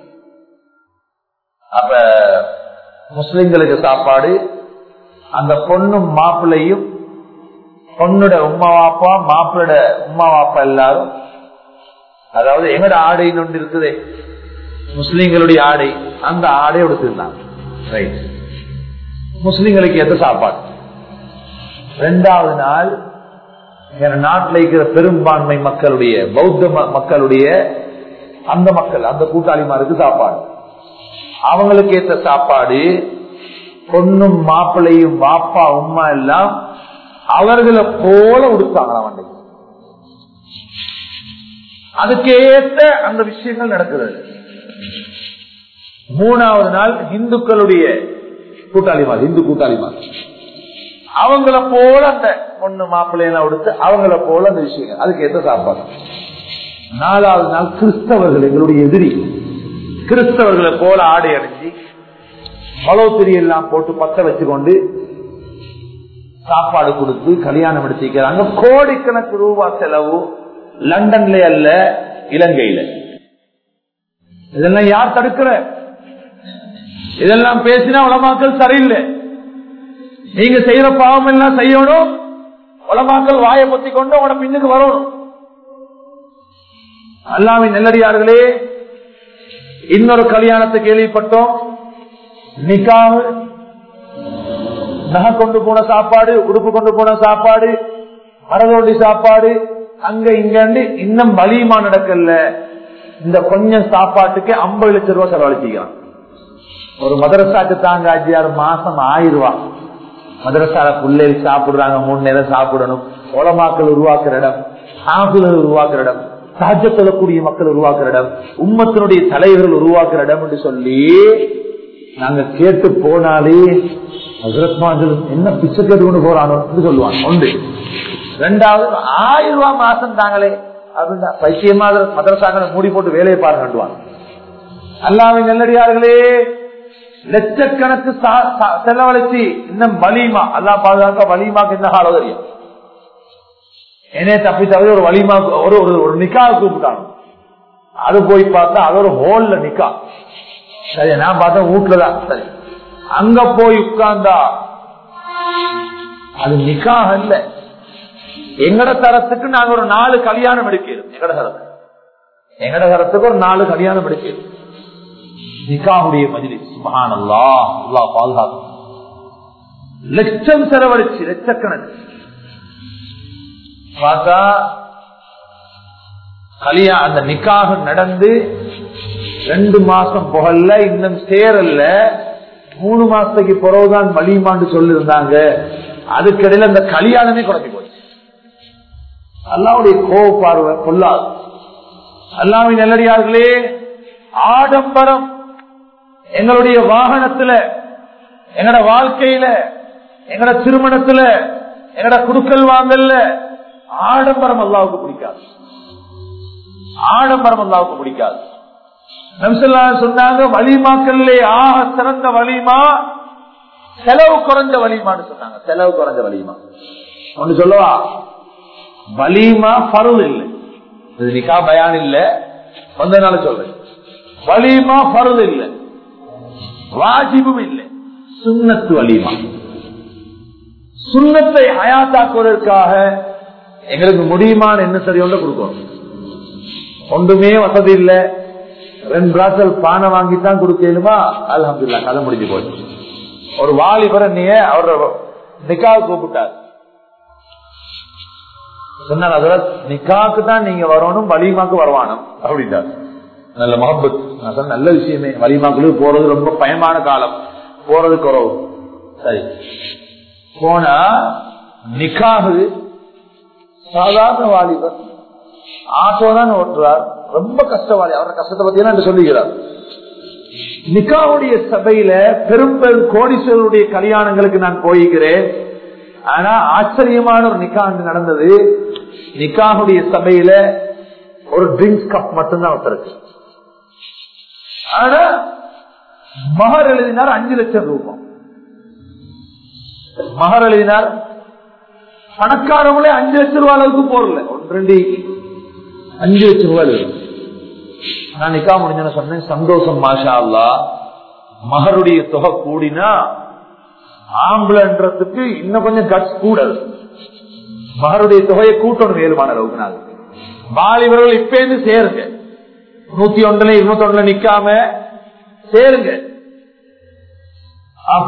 அப்ப முஸ்லிம்களுக்கு சாப்பாடு அந்த பொண்ணும் மாப்பிள்ளையும் பொண்ணுட உமா வாப்பா மாப்பிளோட உமா வாப்பா எல்லாரும் அதாவது எங்கட ஆடைன்னு ஒன்று இருக்குதே முஸ்லிம்களுடைய ஆடை அந்த ஆடை எடுத்திருந்தாங்க ரைட் முஸ்லிம்களுக்கு எந்த சாப்பாடு ரெண்டாவது நாள் நாட்டில் இருக்கிற பெரும்பான்மை மக்களுடைய பௌத்த மக்களுடைய அந்த மக்கள் அந்த கூட்டாளிமாருக்கு சாப்பாடு அவங்களுக்கு ஏற்ற சாப்பாடு பொண்ணும் மாப்பிள்ளையும் பாப்பா உமா எல்லாம் அவர்களை போல உடுத்தாங்க அவன் அதுக்கு ஏற்ற அந்த விஷயங்கள் நடக்கிறது மூணாவது நாள் இந்துக்களுடைய கூட்டாளிமார் இந்து கூட்டாளிமார் அவங்கள போல அந்த பொண்ணு மாப்பிள்ளையெல்லாம் உடுத்து அவங்கள போல அந்த விஷயங்கள் அதுக்கு ஏற்ற சாப்பாடு நாலாவது நாள் கிறிஸ்தவர்கள் எங்களுடைய எதிரி கிறிஸ்தவர்களை போல ஆடை அடைஞ்சி மலோத்திரி எல்லாம் போட்டு பத்த வச்சுக்கொண்டு சாப்பாடு கொடுத்து கல்யாணம் எடுத்துக்கிறாங்க கோடிக்கணக்கு ரூபாய் செலவு லண்டன்ல அல்ல இலங்கையில இதெல்லாம் யார் தடுக்கிற இதெல்லாம் பேசினா உலமாக்கள் சரியில்லை நீங்க செய்யற பாவம் எல்லாம் செய்யணும் உலமாக்கள் வாயை பொத்தி கொண்டு உன பின்னுக்கு வரணும் அல்லாவின் நெல்லடியார்களே இன்னொரு கல்யாணத்தை கேள்விப்பட்டோம் நிக்காவு நகை கொண்டு போன சாப்பாடு உடுப்பு கொண்டு போன சாப்பாடு மரதோண்டி சாப்பாடு அங்க இங்க இன்னும் வலியுமா நடக்கல இந்த கொஞ்சம் சாப்பாட்டுக்கு ஐம்பது லட்சம் ரூபாய் செலவழிச்சிக்கிறான் ஒரு மதரசாக்கு தாங்க அஜியாறு மாசம் ஆயிரம் ரூபாய் மதரசால பிள்ளைகள் சாப்பிடுறாங்க மூணு நேரம் சாப்பிடணும் உலமாக்கள் உருவாக்குற இடம் ஆகுதல் உருவாக்குற இடம் சஹஜ சொல்லக்கூடிய மக்கள் உருவாக்குற இடம் உம்மத்தினுடைய தலைவர்கள் உருவாக்குற இடம் என்று சொல்லி நாங்க கேட்டு போனாலே என்ன பிச்சை கேட்டு கொண்டு போறானோ சொல்லுவாங்க ஒன்று ரெண்டாவது ஆயிரம் ரூபாய் மாசம் தாங்களே அப்படின்னா பைத்தியமா மதரசாக்களை மூடி போட்டு வேலையை பாருங்க அல்லாவின் நெல்லடியார்களே லட்சக்கணக்கு செலவழிச்சு இன்னும் வலிமா அல்லா பாதுகாக்க வலிமாக்கு என்ன காலம் தெரியும் என்னே தப்பி தவிர ஒரு வலிமா ஒரு ஒரு நிக்காவை கூப்பிட்டாங்க அது போய் பார்த்தா அது ஒரு ஹோல்ல நிக்கா சரி நான் பார்த்தேன் வீட்டுலதான் சரி அங்க போய் உட்கார்ந்தா அது நிக்காக இல்ல எங்கட தரத்துக்கு நாங்க ஒரு நாலு கல்யாணம் எடுக்கிறோம் எங்கட தரத்துக்கு எங்கட தரத்துக்கு ஒரு நாலு கல்யாணம் எடுக்கிறோம் நிக்காவுடைய மஜிலி சுபஹானல்லா அல்லா பாதுகாக்கும் லட்சம் செலவழிச்சு லட்சக்கணக்கு பார்த்தா கல்யா அந்த நிக்காக நடந்து ரெண்டு மாசம் புகழ்ல இன்னும் சேரல்ல மூணு மாசத்துக்கு பிறகுதான் வலிமான்னு சொல்லிருந்தாங்க அதுக்கிடையில அந்த கல்யாணமே குறைஞ்சி போச்சு அல்லாவுடைய கோவ பார்வை கொள்ளாது அல்லாவின் நல்லடியார்களே ஆடம்பரம் எங்களுடைய வாகனத்துல எங்கட வாழ்க்கையில எங்கட திருமணத்துல எங்கட குடுக்கல் வாங்கல்ல ஆடம்பரம் அல்லாவுக்கு பிடிக்காது ஆடம்பரம் அல்லாவுக்கு பிடிக்காது நம்சல்லா சொன்னாங்க வலிமாக்கல்லே ஆக சிறந்த வலிமா செலவு குறைஞ்ச வலிமான்னு சொன்னாங்க செலவு குறைஞ்ச வலிமா ஒண்ணு சொல்லவா வலிமா பருவ இல்லை இது நிக்கா பயான் இல்ல வந்தனால சொல்றேன் வலிமா பருவ இல்லை வாஜிபும் இல்லை சுண்ணத்து வலிமா சுண்ணத்தை ஹயாத்தாக்குவதற்காக எங்களுக்கு முடியுமான என்ன சரியோட கொடுக்கணும் ஒன்றுமே வசதி இல்ல ரெண்டு ராசல் பானை வாங்கித்தான் கொடுக்கலுமா அலமதுல்லா கதை முடிஞ்சு போச்சு ஒரு வாலிபர் நீ அவரோட நிக்காக கூப்பிட்டார் சொன்னார் அதெல்லாம் நிக்காக்கு தான் நீங்க வரணும் வலிமாக்கு வரவானும் அப்படின்ட்டார் நல்ல மஹபத் நான் சொன்ன நல்ல விஷயமே வலிமாக்களுக்கு போறது ரொம்ப பயமான காலம் போறது குறவு சரி போனா நிக்காகு சாதாரண வாலிபர் ஆட்டோ தான் ஓட்டுறார் ரொம்ப கஷ்டவாளி அவரோட கஷ்டத்தை பத்தி எல்லாம் சொல்லுகிறார் நிக்காவுடைய சபையில பெரும் பெரும் கோடீஸ்வரருடைய கல்யாணங்களுக்கு நான் போய்கிறேன் ஆனா ஆச்சரியமான ஒரு நிக்கா அங்கு நடந்தது நிக்காவுடைய சபையில ஒரு ட்ரிங்க்ஸ் கப் மட்டும்தான் ஒருத்தருக்கு ஆனா மகர் எழுதினார் அஞ்சு லட்சம் ரூபாய் மகர் எழுதினார் பணக்காரங்களே அஞ்சு லட்சம் ரூபாய் அளவுக்கு போறல ஒன்று ரெண்டு அஞ்சு லட்சம் ரூபாய் எழுதும் நான் நிக்கா முடிஞ்சு சொன்னேன் சந்தோஷம் மாஷா அல்லா மகருடைய தொகை கூடினா ஆம்பளன்றதுக்கு இன்னும் கொஞ்சம் கட்ஸ் கூடல் மகருடைய தொகையை கூட்டணும் வேறுமான அளவுக்கு நாங்க வாலிபர்கள் இப்ப இருந்து சேருங்க நூத்தி ஒன்றுல இருநூத்தி ஒன்றுல நிக்காம சேருங்க அப்ப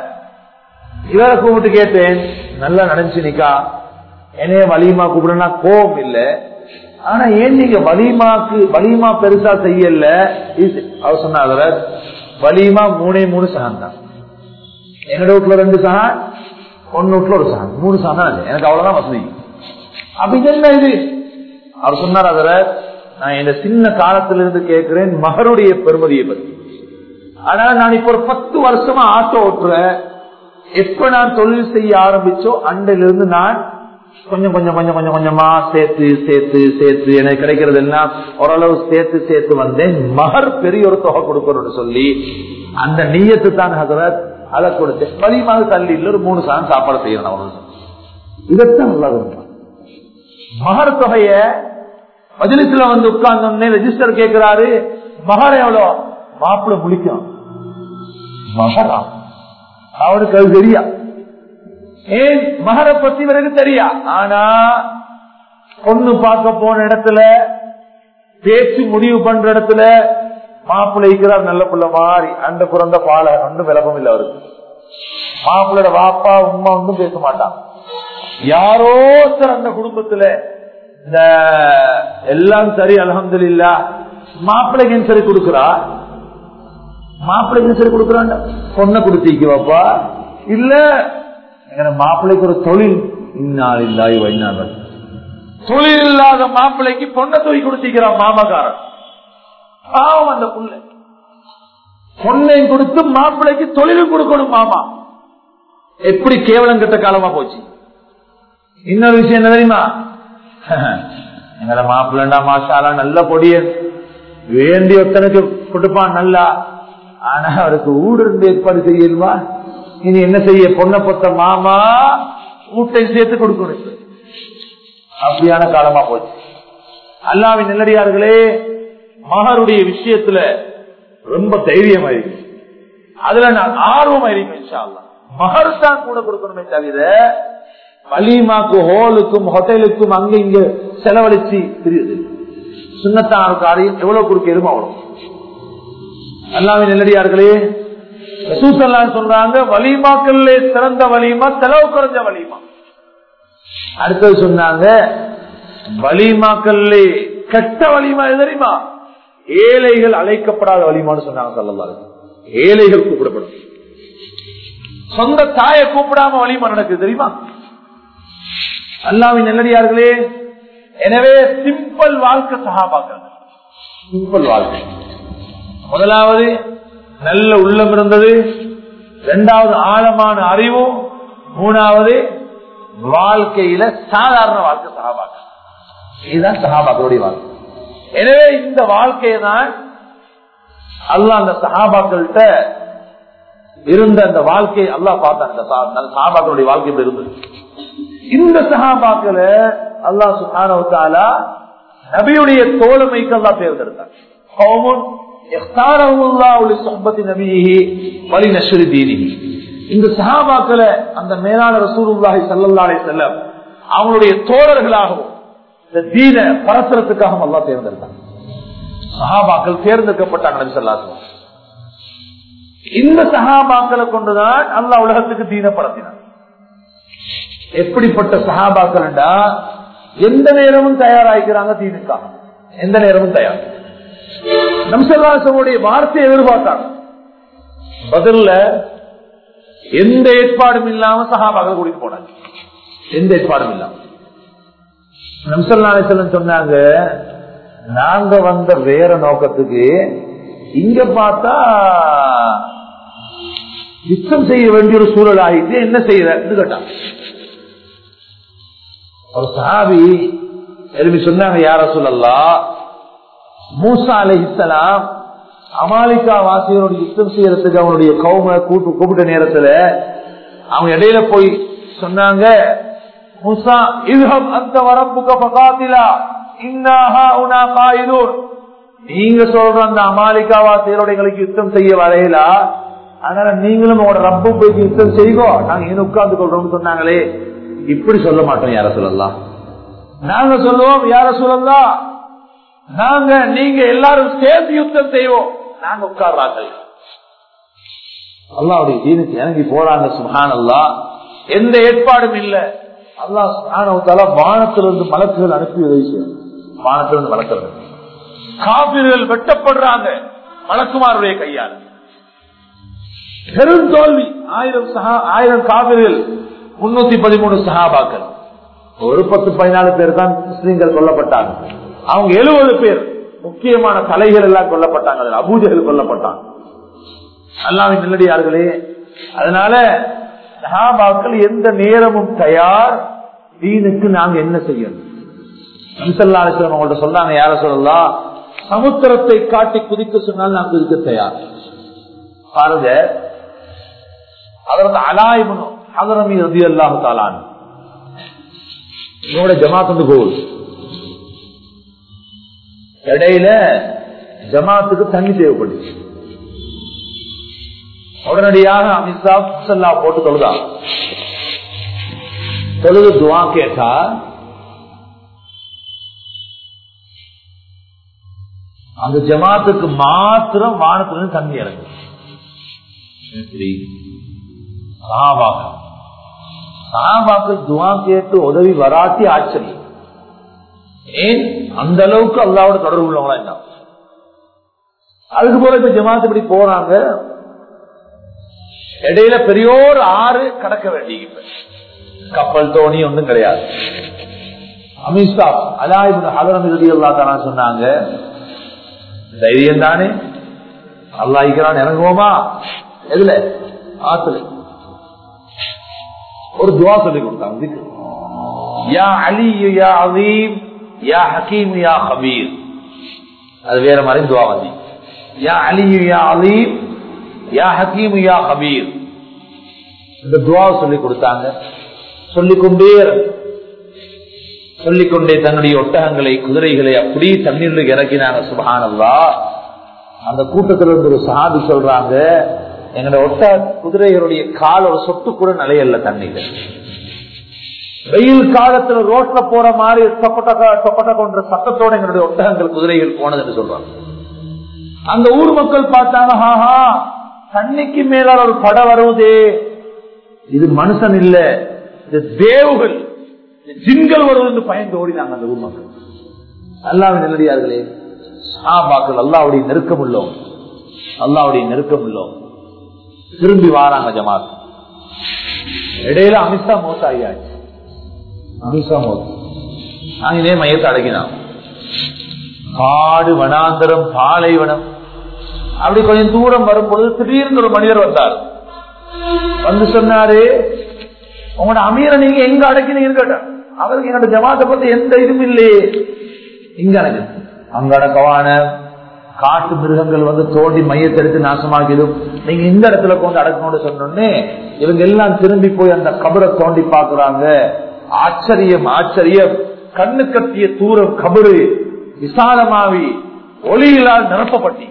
இவரை கூப்பிட்டு கேட்டேன் நல்லா நடந்துச்சு நிக்கா என்னைய வலிமா கூப்பிடுனா கோபம் இல்ல ஆனா ஏன் நீங்க வலிமாக்கு வலிமா பெருசா செய்யல அவர் சொன்னார் வலிமா மூணே மூணு சகம் தான் என்னோட வீட்டுல ரெண்டு சகான் ஒன்னு வீட்டுல ஒரு சகான் மூணு சகான் தான் இல்லை. எனக்கு அவ்வளவுதான் வசதி அப்ப இது என்ன இது அவர் சொன்னார் அதுல நான் இந்த சின்ன காலத்துல இருந்து கேட்கிறேன் மகருடைய பெருமதியை பத்தி ஆனா நான் இப்ப ஒரு பத்து வருஷமா ஆட்டோ ஓட்டுறேன் எப்ப நான் தொழில் செய்ய ஆரம்பிச்சோ அண்டையிலிருந்து நான் கொஞ்சம் கொஞ்சம் கொஞ்சம் கொஞ்சம் கொஞ்சமா சேர்த்து சேர்த்து சேர்த்து எனக்கு கிடைக்கிறது எல்லாம் ஓரளவு சேர்த்து சேர்த்து வந்தேன் மகர் பெரிய ஒரு தொகை கொடுக்கணும்னு சொல்லி அந்த நீயத்து தான் ஹசரத் அதை கொடுத்தேன் வலிமாக தள்ளி இல்ல ஒரு மூணு சாதம் சாப்பாடு செய்யணும் அவ்வளவு இதைத்தான் நல்லா விரும்புறேன் மகர் தொகைய மஜிலிஸ்ல வந்து உட்கார்ந்தோடனே ரெஜிஸ்டர் கேட்கிறாரு மகர் எவ்வளோ மாப்பிள்ள முழிக்கும் மகரா அவனுக்கு அது தெரியா ஏன் மகரை பத்தி இவருக்கு தெரியா ஆனா பொண்ணு பார்க்க போன இடத்துல பேச்சு முடிவு பண்ற இடத்துல மாப்பிள்ளை இருக்கிறார் நல்ல பிள்ளை மாறி அந்த பிறந்த பால ஒன்றும் விளக்கம் இல்லை அவருக்கு மாப்பிள்ளோட வாப்பா உமா ஒன்றும் பேச மாட்டான் யாரோ ஒருத்தர் அந்த குடும்பத்துல இந்த எல்லாம் சரி அலமது இல்லா மாப்பிள்ளைக்கு சரி கொடுக்கிறா மாப்பிள்ளைக்கு சரி கொடுக்கறான் பொண்ணை கொடுத்தீங்கவாப்பா இல்ல எங்க மாப்பிள்ளைக்கு ஒரு தொழில் இன்னால் இல்லாய் வைநாதன் தொழில் இல்லாத மாப்பிள்ளைக்கு பொண்ணை தூக்கி கொடுத்திக்கிறான் மாமக்காரன் பாவம் அந்த புள்ள பொண்ணையும் கொடுத்து மாப்பிள்ளைக்கு தொழிலும் கொடுக்கணும் மாமா எப்படி கேவலம் கெட்ட காலமா போச்சு இன்னொரு விஷயம் என்ன தெரியுமா எங்கட மாப்பிள்ளா மாசாலா நல்ல பொடிய வேண்டி ஒருத்தனுக்கு கொடுப்பான் நல்லா ஆனா அவருக்கு ஊடு இருந்து ஏற்பாடு செய்யணுமா இனி என்ன செய்ய பொண்ணை பொத்த மாமா ஊட்டை சேர்த்து கொடுக்கணும் அப்படியான காலமா போச்சு அல்லாவின் நெல்லடியார்களே மகருடைய விஷயத்துல ரொம்ப தைரியமா இருக்கு அதுல நான் ஆர்வமா இருக்கேன் இன்ஷா அல்லாஹ். மகர் தான் கூட கொடுக்கணுமே தவிர வலிமாக்கு ஹோலுக்கும் ஹோட்டலுக்கும் அங்க இங்க செலவழிச்சு தெரியுது சுண்ணத்தான காரியம் எவ்வளவு கொடுக்கணுமோ அவ்வளவு அல்லாவின் நெல்லடியார்களே ரசூசல்லாம் சொல்றாங்க வலிமாக்கள்ல சிறந்த வலிமா செலவு குறைஞ்ச வலிமா அடுத்தது சொன்னாங்க வலிமாக்கள்ல கெட்ட வலிமா எது தெரியுமா ஏழைகள் அழைக்கப்படாத வலிமான்னு சொன்னாங்க சொல்லலாம் ஏழைகள் கூப்பிடப்படும் சொந்த தாயை கூப்பிடாம வலிமா நடக்குது தெரியுமா அல்லாவின் நெல்லடியார்களே எனவே சிம்பிள் வாழ்க்கை சகாபாக்கள் சிம்பிள் வாழ்க்கை முதலாவது நல்ல உள்ளம் இருந்தது இரண்டாவது ஆழமான அறிவும் மூணாவது வாழ்க்கையில சாதாரண வாழ்க்கை சகாபாக்கள் இதுதான் சகாபாக்களுடைய வாழ்க்கை எனவே இந்த வாழ்க்கையை தான் அல்லா அந்த சகாபாக்கள்கிட்ட இருந்த அந்த வாழ்க்கை அல்லா பார்த்தான் அந்த சா- அந்த சகாபாக்களுடைய வாழ்க்கை இப்படி இருந்தது இந்த சகாபாக்களை அல்லா சுகானவத்தாலா நபியுடைய தோழமைக்கு அல்லா தேர்ந்தெடுத்தார் கௌமுன் இஃப்தாரஹுல்லாஹு லிசுஹ்பத்தி நபியிஹி வலி நஷ்ரி தீனிஹி. இந்த சஹாபாக்களை அந்த மேலான ரசூலுல்லாஹி ஸல்லல்லாஹு அலைஹி வஸல்லம் அவங்களுடைய தோழர்களாகவும் இந்த தீன பரசுரத்துக்காகவும் அல்லாஹ் தேர்ந்தெடுத்தாங்க சஹாபாக்கள் தேர்ந்தெடுக்கப்பட்டாங்க நபி ஸல்லல்லாஹு அலைஹி வஸல்லம். இந்த சகாபாக்களை கொண்டுதான் அல்லா உலகத்துக்கு தீனப்படுத்தினார் எப்படிப்பட்ட சகாபாக்கள் எந்த நேரமும் தயாராகிறாங்க தீனுக்காக எந்த நேரமும் தயார் நம்சல்லாசனுடைய வார்த்தையை எதிர்பார்த்தாங்க பதில்ல எந்த ஏற்பாடும் இல்லாம சகாபாக்கள் கூட்டிட்டு போனாங்க எந்த ஏற்பாடும் இல்லாம நம்சல்லாசன் சொன்னாங்க நாங்க வந்த வேற நோக்கத்துக்கு இங்க பார்த்தா யுத்தம் செய்ய வேண்டிய ஒரு சூழல் ஆயிட்டு என்ன செய்யறன்னு கேட்டான் ஒரு சாபி எழுப்பி சொன்னாங்க யார சொல்லலாம் மூசா அலை இஸ்லாம் அமாலிகா வாசிகளோட யுத்தம் செய்யறதுக்கு அவனுடைய கௌம கூட்டு கூப்பிட்ட நேரத்துல அவங்க இடையில போய் சொன்னாங்க மூசா இதுகம் அந்த வரப்புக்க பகாத்திலா இன்னாஹா உனா காயிலூர் நீங்க சொல்ற அந்த அமாலிகா வாசிகளோட எங்களுக்கு யுத்தம் செய்ய வரையிலா அதனால நீங்களும் உங்களோட ரப்பு போய் யுத்தம் செய்வோம் நாங்க ஏன் உட்கார்ந்து கொள்றோம்னு சொன்னாங்களே இப்படி சொல்ல மாட்டோம் யார சொல்லலாம் நாங்க சொல்லுவோம் யார சொல்லலாம் நாங்க நீங்க எல்லாரும் சேர்ந்து யுத்தம் செய்வோம் நாங்க உட்கார்றாங்க அல்லாவுடைய தீனுக்கு இறங்கி போறாங்க சுஹான் அல்லா எந்த ஏற்பாடும் இல்ல அல்லா சுஹான வானத்திலிருந்து மலக்குகள் அனுப்பி உதவி செய்யும் வானத்திலிருந்து மலக்கிறது காவிர்கள் வெட்டப்படுறாங்க மலக்குமாருடைய கையால் பெரும் தோல்வி ஆயிரம் சகா ஆயிரம் காவிர்கள் முன்னூத்தி பதிமூணு சகாபாக்கள் ஒரு பத்து பதினாலு பேர் தான் முஸ்லீம்கள் கொல்லப்பட்டாங்க அவங்க எழுபது பேர் முக்கியமான தலைகள் எல்லாம் கொல்லப்பட்டாங்க அபூஜர்கள் கொல்லப்பட்டாங்க அல்லாவின் நல்லடியார்களே அதனால சகாபாக்கள் எந்த நேரமும் தயார் தீனுக்கு நாங்க என்ன செய்யணும் அவங்கள்ட்ட சொன்னாங்க யார சொல்லலாம் சமுத்திரத்தை காட்டி குதிக்க சொன்னால் நான் குதிக்க தயார் பாருங்க அதற்கு அலாய்மனும் ஹதரமி ரதி அல்லாஹு தாலான் என்னோட ஜமாத் வந்து கோல் இடையில ஜமாத்துக்கு தண்ணி தேவைப்படுச்சு உடனடியாக அமித்ஷா முசல்லா போட்டு தொழுதா தொழுது துவா கேட்டா அந்த ஜமாத்துக்கு மாத்திரம் வானத்திலிருந்து தண்ணி இறங்கு சகாபாக்கள் சகாபாக்கள் துவா கேட்டு உதவி வராட்டி ஆச்சரியம் ஏன் அந்த அளவுக்கு அல்லாவோட தொடர்பு உள்ளவங்களா என்ன அதுக்கு போல இப்ப ஜமாத்து இப்படி போறாங்க இடையில பெரியோர் ஆறு கடக்க வேண்டிய கப்பல் தோணி ஒன்றும் கிடையாது அமித்ஷா அலாயிபு ஹலரம் இறுதி அல்லா தானா சொன்னாங்க தைரியம் தானே அல்லாய்க்கிறான் இறங்குவோமா எதுல ஆத்துல ஒரு துவா சொல்லி கொடுத்தாங்க யா அலி யா அலீம் யா ஹக்கீம் யா ஹபீர் அது வேற மாதிரி துவா வந்து யா அலி யா அலீம் யா ஹக்கீம் யா ஹபீர் இந்த துவா சொல்லி கொடுத்தாங்க சொல்லிக்கொண்டே சொல்லிக்கொண்டே தன்னுடைய ஒட்டகங்களை குதிரைகளை அப்படி தண்ணீரில் இறக்கினாங்க சுபகானல்லா அந்த கூட்டத்தில் இருந்து ஒரு சாதி சொல்றாங்க எங்களோட ஒட்ட குதிரைகளுடைய கால் ஒரு சொட்டு கூட நிலையல்ல தண்ணீர் வெயில் காலத்துல ரோட்ல போற மாதிரி தொப்பட்ட கொன்ற சத்தத்தோட எங்களுடைய ஒட்டகங்கள் குதிரைகள் போனது என்று சொல்றாங்க அந்த ஊர் மக்கள் பார்த்தாங்க ஹாஹா தண்ணிக்கு மேலால் ஒரு படம் வருவதே இது மனுஷன் இல்ல இது தேவுகள் ஜின்கள் வருவது பயந்து ஓடினாங்க அந்த ஊர் மக்கள் அல்லாவின் நல்லடியார்களே சாபாக்கள் அல்லாவுடைய நெருக்கம் உள்ளோம் அல்லாவுடைய நெருக்கம் உள்ளோம் திரும்பி வாராங்க ஜமாத் இடையில அமித்ஷா மோச ஆகியாச்சு அமித்ஷா மோச அங்கே மையத்தை அடக்கினான் காடு வனாந்தரம் பாலைவனம் அப்படி கொஞ்சம் தூரம் வரும்பொழுது திடீர்னு ஒரு மனிதர் வந்தார் வந்து சொன்னாரு உங்களோட அமீரை நீங்க எங்க அடக்கினீங்கன்னு கேட்டார் அவருக்கு என்னோட ஜமாத்தை பத்தி எந்த இதுவும் இல்லையே இங்க அடக்கு அங்க அடக்கவான காட்டு மிருகங்கள் வந்து தோண்டி மையத்தை எடுத்து நாசமாக்கிடும் நீங்க இந்த இடத்துல கொண்டு அடக்கணும்னு சொன்னோடனே இவங்க எல்லாம் திரும்பி போய் அந்த கபரை தோண்டி பாக்குறாங்க ஆச்சரியம் ஆச்சரியம் கண்ணு கட்டிய தூரம் கபரு விசாலமாவி ஒளியிலால் நிரப்பப்பட்டி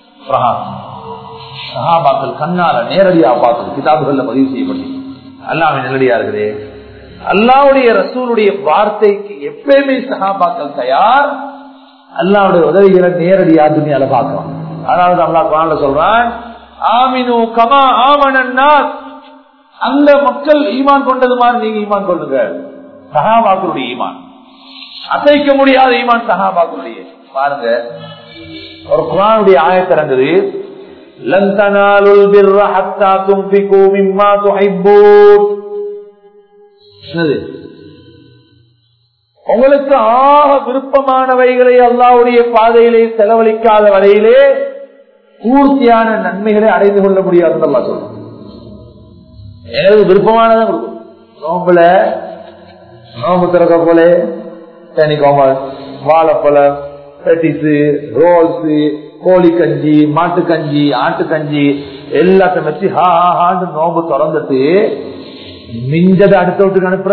சகாபாக்கள் கண்ணால நேரடியா பார்த்தது கிதாபுகள்ல பதிவு செய்யப்பட்டு அல்லாமே நேரடியார்களே அல்லாவுடைய ரசூலுடைய வார்த்தைக்கு எப்பயுமே சகாபாக்கள் தயார் அல்லாவுடைய உதவிகளை நேரடியா துணியால பார்க்கலாம் அதாவது அல்லா குரான்ல சொல்றான் ஆமினு கமா ஆமனன்னார் அந்த மக்கள் ஈமான் கொண்டது மாதிரி நீங்க ஈமான் கொள்ளுங்க சகாபாக்களுடைய ஈமான் அசைக்க முடியாத ஈமான் சகாபாக்களுடைய பாருங்க ஒரு குரானுடைய ஆயத்திறங்குது لن تنالوا البر حتى تنفقوا مما تحبون என்னது உங்களுக்கு ஆக விருப்பமானவைகளை அல்லாவுடைய பாதையிலே செலவழிக்காத வரையிலே பூர்த்தியான நன்மைகளை அடைந்து கொள்ள முடியாது அல்லா சொல்றோம் எனக்கு விருப்பமானதான் கொடுக்கும் நோம்புல நோம்பு திறக்க போல தேனிக்கோமல் வாழைப்பழம் பெட்டிஸ் ரோல்ஸ் கோழி கஞ்சி மாட்டு கஞ்சி ஆட்டு கஞ்சி எல்லாத்தையும் வச்சு ஹா ஹா ஹான்னு நோம்பு திறந்துட்டு மிஞ்சதை அடுத்த வீட்டுக்கு அனுப்புற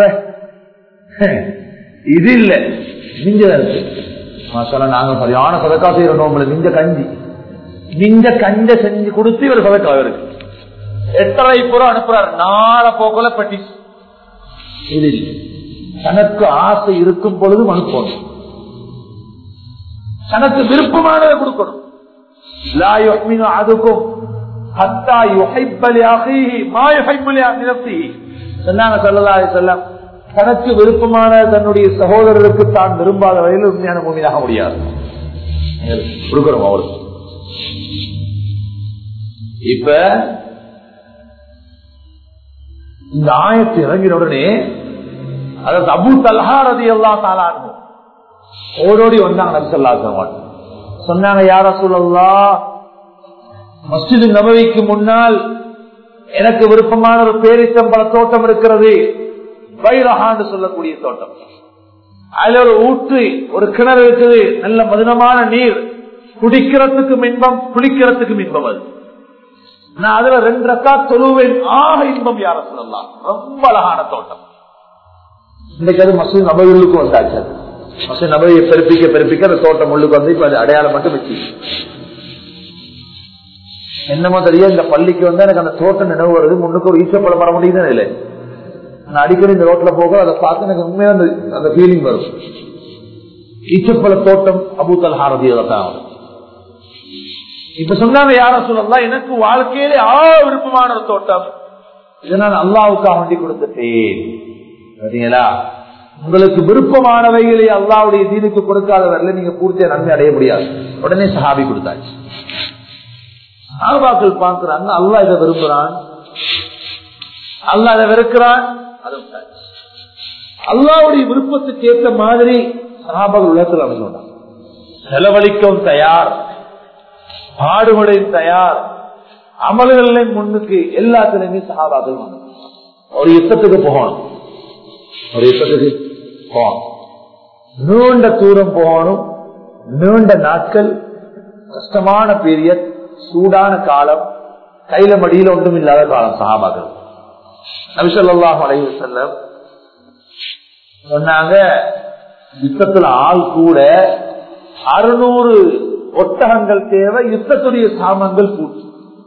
இது இல்ல மிஞ்சத இருக்கு மாசால நாங்க சரியான சதக்கா செய்யற நோம்புல மிஞ்ச கஞ்சி மிஞ்ச கஞ்ச செஞ்சு கொடுத்து இவர் சதக்கா இவருக்கு எட்டரை புறம் அனுப்புறாரு நாளை போக்கல பெட்டி இது இல்லை தனக்கு ஆசை இருக்கும் பொழுதும் அனுப்பணும் தனக்கு விருப்பமானதை கொடுக்கணும் லா யுஹ்மினு அதுக்கும் ஹத்தா யுஹிப்ப லிஅഖீஹி மா யுஹிப்பு லிநஃப்ஸிஹி சொன்னாங்க ஸல்லல்லாஹு அலைஹி வஸல்லம் தனக்கு விருப்பமான தன்னுடைய சகோதரருக்கு தான் விரும்பாத வகையில் உண்மையான மூமியாக முடியாது கொடுக்கிறோம் அவருக்கு இப்ப இந்த ஆயத்து இறங்கின உடனே அதாவது அபு தல்ஹா ரதி எல்லா தாளானும் ஓடோடி வந்தாங்க நபிசல்லா சொன்னாங்க யார சொல்லலா மஸ்ஜிது நபவிக்கு முன்னால் எனக்கு விருப்பமான ஒரு பேரித்தம்பள தோட்டம் இருக்கிறது பைரஹான்னு சொல்லக்கூடிய தோட்டம் அதுல ஒரு ஊற்று ஒரு கிணறு இருக்குது நல்ல மதுனமான நீர் குடிக்கிறதுக்கும் இன்பம் குளிக்கிறதுக்கும் இன்பம் அது நான் அதுல ரெண்டு ரக்கா தொழுவேன் ஆக இன்பம் யார சொல்லலாம் ரொம்ப அழகான தோட்டம் இன்னைக்கு அது மசூத் நபர்களுக்கும் வந்தாச்சு அது மசூத் நபையை பெருப்பிக்க பெருப்பிக்க அந்த தோட்டம் உள்ளுக்கு வந்து இப்ப அது அடையாளம் மட்டும் வச்சு என்னமோ தெரியும் இந்த பள்ளிக்கு வந்து எனக்கு அந்த தோட்டம் நினைவு வருது முன்னுக்கு ஒரு ஈச்சப்பழம் வர முடியுதுன்னு இல்லை நான் அடிக்கடி இந்த ரோட்ல போக அதை பார்த்து எனக்கு உண்மையா அந்த அந்த ஃபீலிங் வரும் ஈச்சப்பழ தோட்டம் அபூத்தல் ஹாரதி தான் இப்ப சொன்னாங்க யார சொல்லலாம் எனக்கு வாழ்க்கையிலே ஆ விருப்பமான ஒரு தோட்டம் இதை நான் அல்லாவுக்காக வேண்டி கொடுத்துட்டேன் சரிங்களா உங்களுக்கு விருப்பமானவைகளை அல்லாவுடைய தீனுக்கு கொடுக்காத வரல நீங்க பூர்த்தியா நன்மை அடைய முடியாது உடனே சஹாபி கொடுத்தாச்சு சாபாக்கள் பார்க்கிறாங்க அல்லா இதை விரும்புறான் அல்லா இதை வெறுக்கிறான் அது அல்லாவுடைய விருப்பத்துக்கு ஏற்ற மாதிரி சஹாபாக்கள் உலகத்தில் அமைஞ்சாங்க செலவழிக்கவும் தயார் பாடுபடையும் தயார் அமல்களின் முன்னுக்கு எல்லாத்திலுமே சகாபாக்கள் ஒரு யுத்தத்துக்கு போகணும் ஒரு யுத்தத்துக்கு போகணும் நீண்ட தூரம் போகணும் நீண்ட நாட்கள் கஷ்டமான பீரியட் சூடான காலம் கையில மடியில ஒன்றும் இல்லாத காலம் சகாபாக்கள் நபிசல்லாஹ் அலைவு செல்லம் சொன்னாங்க யுத்தத்துல ஆள் கூட அறுநூறு ஒட்டகங்கள் தேவை யுத்தத்துடைய சாமங்கள் பூச்சி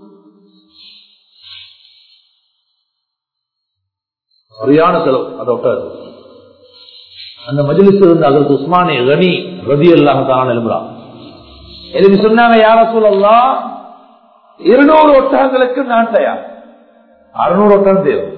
சரியான செலவு அது ஒட்டது அந்த மஜிலிஸ் இருந்த அதற்கு உஸ்மானே கனி ரதி அல்லாஹான எழும்புறான் எழுதி சொன்னாங்க யார சொல்லலாம் இருநூறு ஒட்டகங்களுக்கு நான் தயார் அறுநூறு ஒட்டகம் தேவை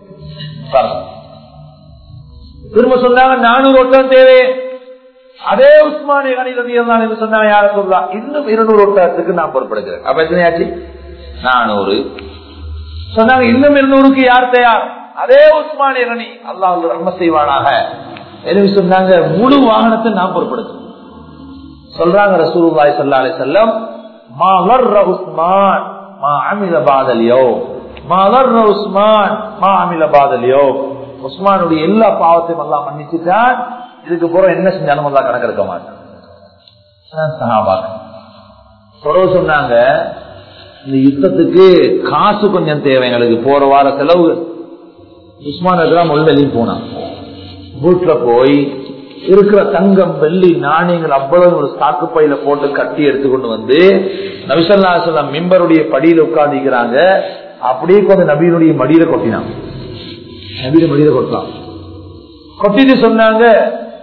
திரும்ப சொன்னாங்க நானூறு ஒட்டகம் தேவை அதே உஸ்மானிய கணிதம் சொன்னாங்க யார சொல்லலாம் இன்னும் இருநூறு ஒட்டகத்துக்கு நான் பொறுப்படுகிறேன் அப்ப எத்தனையாச்சு நானூறு சொன்னாங்க இன்னும் இருநூறுக்கு யார் தயார் அதே உஸ்மானிய கணி அல்லாஹ் ரம்ம செய்வானாக எனவே சொன்னாங்க முழு வாகனத்தை நான் பொறுப்படுத்துறேன் சொல்றாங்க ரசூலுல்லாய் சல்லா அலி செல்லம் மா வர்ற உஸ்மான் மா அமில பாதலியோ மா வர்ற உஸ்மான் மா அமில பாதலியோ உஸ்மானுடைய எல்லா பாவத்தையும் எல்லாம் மன்னிச்சுட்டான் இதுக்கு போற என்ன செஞ்சாலும் எல்லாம் கணக்கெடுக்க மாட்டான் சொன்னாங்க இந்த யுத்தத்துக்கு காசு கொஞ்சம் தேவை எங்களுக்கு போற வார செலவு உஸ்மான் முள்வெளியும் போனான் வீட்டுல போய் இருக்கிற தங்கம் வெள்ளி நாணயங்கள் அவ்வளவு ஒரு சாக்கு பையில போட்டு கட்டி எடுத்துக்கொண்டு வந்து நபிசல்லா சொல்லம் மிம்பருடைய படியில உட்கார்ந்துக்கிறாங்க அப்படியே கொஞ்சம் நபியினுடைய மடியில கொட்டினான் நபியில மடியில கொட்டலாம் கொட்டிட்டு சொன்னாங்க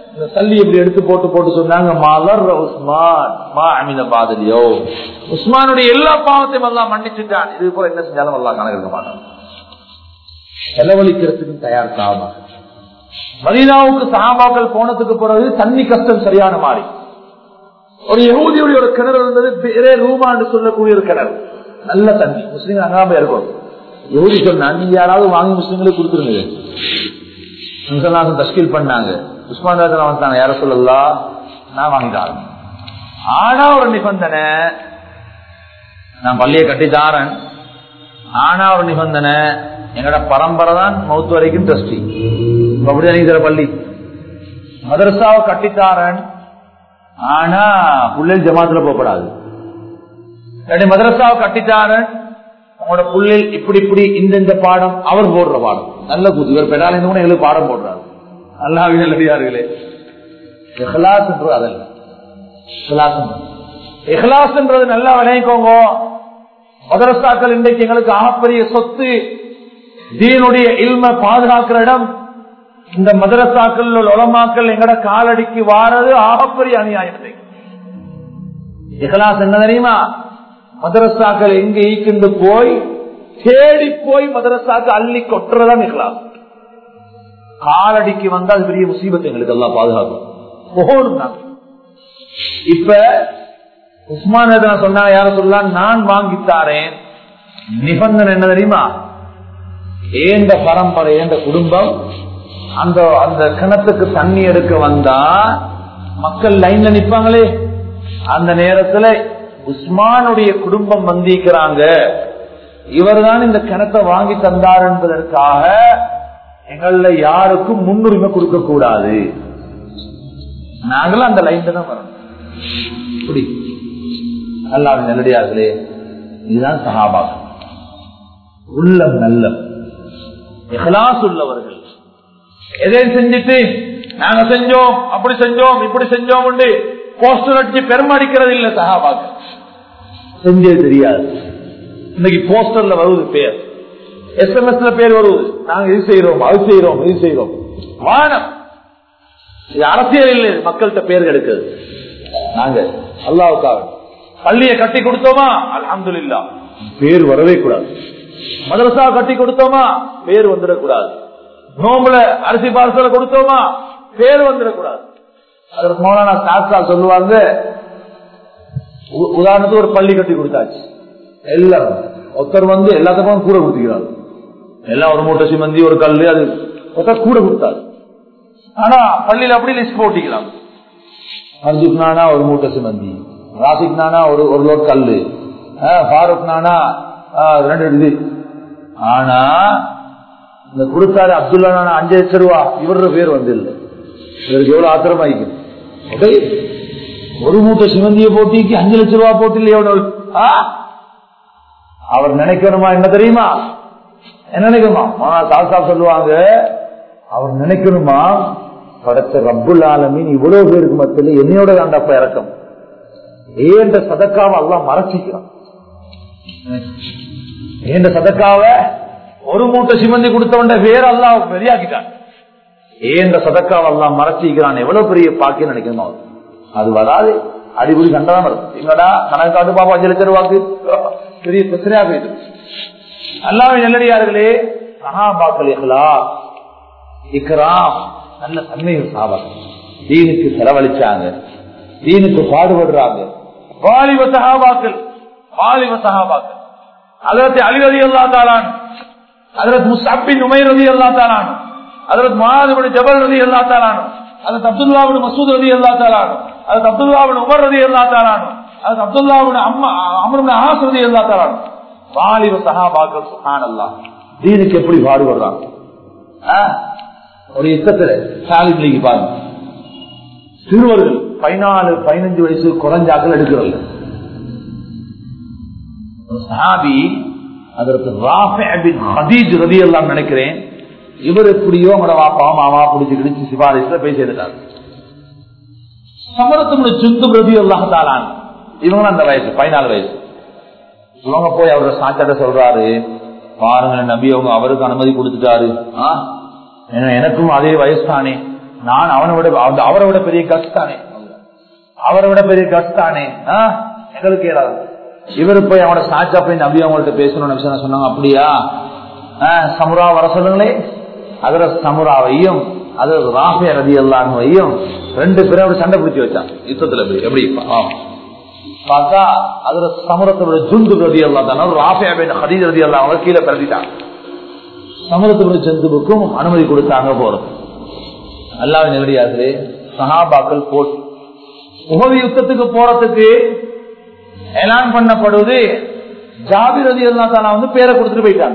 இந்த சல்லி இப்படி எடுத்து போட்டு போட்டு சொன்னாங்க மலர் உஸ்மான் மா அமித பாதலியோ உஸ்மானுடைய எல்லா பாவத்தையும் எல்லாம் மன்னிச்சுட்டான் இது போல என்ன செஞ்சாலும் எல்லாம் கணக்கு மாட்டான் செலவழிக்கிறதுக்கு தயார் சாமா மதீனாவுக்கு சஹாபாக்கள் போனதுக்கு பிறகு தண்ணி கஷ்டம் சரியான மாறி ஒரு யகுதியுடைய ஒரு கிணறு இருந்தது பேரே ரூமான்னு சொல்லக்கூடிய ஒரு கிணறு நல்ல தண்ணி முஸ்லீம் அங்காம இருக்கும் யகுதி சொன்னா நீங்க யாராவது வாங்கி முஸ்லீம்களுக்கு கொடுத்துருங்க முசல்லாசன் தஷ்கீல் பண்ணாங்க உஸ்மான் ராஜன் வந்தாங்க யார சொல்லலாம் நான் வாங்கிட்டாங்க ஆனா ஒரு நிபந்தனை நான் பள்ளியை கட்டி தாரன் ஆனா ஒரு நிபந்தனை எங்கட பரம்பரை தான் மௌத்து வரைக்கும் ட்ரஸ்டி அப்படிதான் நீங்க பள்ளி மதரசாவை கட்டித்தாரன் ஆனா புள்ளில் ஜமாத்துல போகக்கூடாது மதரசாவை கட்டித்தாரன் உங்களோட புள்ளில் இப்படி இப்படி இந்த இந்த பாடம் அவர் போடுற பாடம் நல்ல கூத்து இவர் பெடால இருந்து கூட எங்களுக்கு பாடம் போடுறாரு அல்லாவே நல்லடியார்களே இஹ்லாஸ் என்றது அதல்ல இஹ்லாஸ் என்றது நல்லா விளைவிக்கோங்க மதரசாக்கள் இன்றைக்கு எங்களுக்கு ஆகப்பெரிய சொத்து தீனுடைய இல்ம பாதுகாக்கிற இடம் இந்த மதரசாக்கள் உலமாக்கள் எங்கட காலடிக்கு வாரது ஆகப்பெரிய அநியாயம் இஹ்லாஸ் என்ன தெரியுமா மதரசாக்கள் எங்க ஈக்கிண்டு போய் தேடி போய் மதரசாக்கு அள்ளி கொட்டுறதான் இஹ்லாஸ் காலடிக்கு வந்தா அது பெரிய முசீபத்தை எங்களுக்கு எல்லாம் பாதுகாக்கும் போகணும் நாங்க இப்ப உஸ்மான் சொன்னா யார சொல்லலாம் நான் வாங்கித்தாரேன் நிபந்தனை என்ன தெரியுமா ஏந்த பரம்பரை ஏந்த குடும்பம் அந்த அந்த கிணத்துக்கு தண்ணி எடுக்க வந்தா மக்கள் லைன்ல நிப்பாங்களே அந்த நேரத்துல உஸ்மானுடைய குடும்பம் வந்திருக்கிறாங்க இவர்தான் இந்த கிணத்தை வாங்கி தந்தார் என்பதற்காக எங்கள யாருக்கும் முன்னுரிமை கொடுக்க கூடாது நாங்களும் அந்த லைன்ல தான் வரணும் இப்படி அல்லாவின் நல்லடியார்களே இதுதான் சகாபாகம் உள்ளம் நல்லம் இஹ்லாஸ் உள்ளவர்கள் எதை செஞ்சுட்டு நாங்க செஞ்சோம் அப்படி செஞ்சோம் இப்படி செஞ்சோம் உண்டு போஸ்டர் அடிச்சு பெருமடிக்கிறது இல்ல சகாபாக செஞ்சே தெரியாது இன்னைக்கு போஸ்டர்ல வருவது பேர் எஸ்எம்எஸ்ல பேர் வருவது நாங்க இது செய்யறோம் அது செய்யறோம் இது செய்யறோம் வானம் இது அரசியல் இல்லை மக்கள்கிட்ட பேர் கிடைக்கிறது நாங்க அல்லாவுக்காக பள்ளியை கட்டி கொடுத்தோமா அலமது பேர் வரவே கூடாது மதரசா கட்டி கொடுத்தோமா பேர் வந்துடக்கூடாது நோம்புல அரிசி பார்சல கொடுத்தோமா பேர் வந்துடக்கூடாது அதற்கு மௌலானா சாஸ்தா சொல்லுவாங்க உதாரணத்துக்கு ஒரு பள்ளி கட்டி கொடுத்தாச்சு எல்லாரும் ஒருத்தர் வந்து எல்லாத்துக்கும் கூட கொடுத்துக்கிறாரு எல்லாம் ஒரு மூட்டை சிமந்தி ஒரு கல்லு அது ஒருத்தர் கூட கொடுத்தாரு ஆனா பள்ளியில அப்படி லிஸ்ட் போட்டிக்கலாம் அர்ஜுக் நானா ஒரு மூட்டை சிமந்தி ராசிக் நானா ஒரு ஒரு லோட் கல்லு ஃபாரூக் நானா ரெண்டு இது ஆனா இந்த கொடுத்தாரு அப்துல்லா நானா அஞ்சு லட்சம் ரூபா இவரோட பேர் வந்து இல்லை இவருக்கு எவ்வளவு ஆத்திரமாயிக்கும் ஒரு மூட்டை சிவந்திய போட்டிக்கு அஞ்சு லட்சம் ரூபா போட்டு இல்லையா அவர் நினைக்கணுமா என்ன தெரியுமா என்ன நினைக்கணுமா சாஸ்தா சொல்லுவாங்க அவர் நினைக்கணுமா படைச்ச ரப்புல் ஆலமின் இவ்வளவு பேருக்கு மத்தியில் என்னையோட தாண்டப்ப இறக்கம் ஏன்ற சதக்காவை எல்லாம் மறைச்சிக்கிறான் ஏன்ற சதக்காவை ஒரு மூட்டை சிமந்தி கொடுத்தவண்ட வேற எல்லாம் வெளியாக்கிட்டான் ஏன்ற சதக்காவை எல்லாம் மறைச்சிக்கிறான் எவ்வளவு பெரிய பாக்கியம் நினைக்கணுமா அது வராது அடிபடி சண்டைதான் வரும் எங்கடா கணக்கு காட்டு பாப்பா அஞ்சு லட்சம் ரூபாக்கு பெரிய பிரச்சனையா போயிட்டு அல்லாமே நெல்லடியார்களே சகாபாக்கள் எங்களா இக்கராம் நல்ல தன்மைகள் சாவாங்க தீனுக்கு செலவழிச்சாங்க தீனுக்கு பாடுபடுறாங்க வாலிப சகாபாக்கள் வாலிப சகாபாக்கள் அதற்கு அலிரதி அல்லா தாளான் அதற்கு முஸ்தபின் உமை ரதி அல்லா தாளான் அதற்கு மாதபடி ஜபல் ரதி அல்லா தாளான் அதற்கு அப்துல்லாவின் மசூத் ரதி அல்லா தாளான் அதற்கு அப்துல்லாவின் உமர் ரதி அல்லா தாளான் அதற்கு அப்துல்லாவின் அம்மா அமருடைய ஆஸ் ரதி அல்லா தாளான் வாலிப சகாபாக்கள் சுகான் அல்லா தீனுக்கு எப்படி பாடுபடுறாங்க ஒரு யுத்தத்துல சாலிபிளிக்கு பாருங்க சிறுவர்கள் பதினாலு பதினஞ்சு வயசு குறைஞ்சாக்கள் எடுக்கிறது சஹாபி அதற்கு ஹதீஜ் ரதி எல்லாம் நினைக்கிறேன் இவர் எப்படியோ உங்களோட வாப்பா மாமா பிடிச்சு கிடிச்சு சிபாரிசுல போய் சேர்ந்துட்டாங்க சமரத்தமுடைய சுந்து ரதி எல்லாம் இவங்க அந்த வயசு பதினாலு வயசு இவங்க போய் அவரோட சாச்சாட்ட சொல்றாரு பாருங்க நபி அவங்க அவருக்கு அனுமதி கொடுத்துட்டாரு எனக்கும் அதே வயசு தானே நான் அவனை விட அவ- அவரை விட பெரிய கஷ்ட தானே அவரை விட பெரிய கஷ்ட தானே ஆ? எங்களுக்கு ஏறாது இவரு போய் அவனோட சாட்சா போய் நபி அவங்கள்ட்ட பேசணும்னு விஷயம் சொன்னாங்க அப்படியா ஆ, சமுரா வர சொல்லுங்களே அதுல சமுராவையும் அது ராஃபிய ரதி எல்லாத்தையும் ரெண்டு பேரும் அப்படி சண்டை பிடிச்சி வச்சான் யுத்தத்துல போய் எப்படி ஆ. பார்த்தா அதுல சமுரத்தோட ஜுந்து ரதி அல்லா தானே ராஃபியா பேன் ஹதீஜ் ரதி அல்லா அவங்க கீழே பிறந்திட்டாங்க சமுரத்தோட ஜந்துவுக்கும் அனுமதி கொடுத்தாங்க போறது அல்லாவின் நேரடியார்களே சஹாபாக்கள் போட்டு உகவி யுத்தத்துக்கு போறதுக்கு எலான் பண்ணப்படுவது ஜாபிர் ரதி அல்லா தானா வந்து பேரை கொடுத்துட்டு போயிட்டாங்க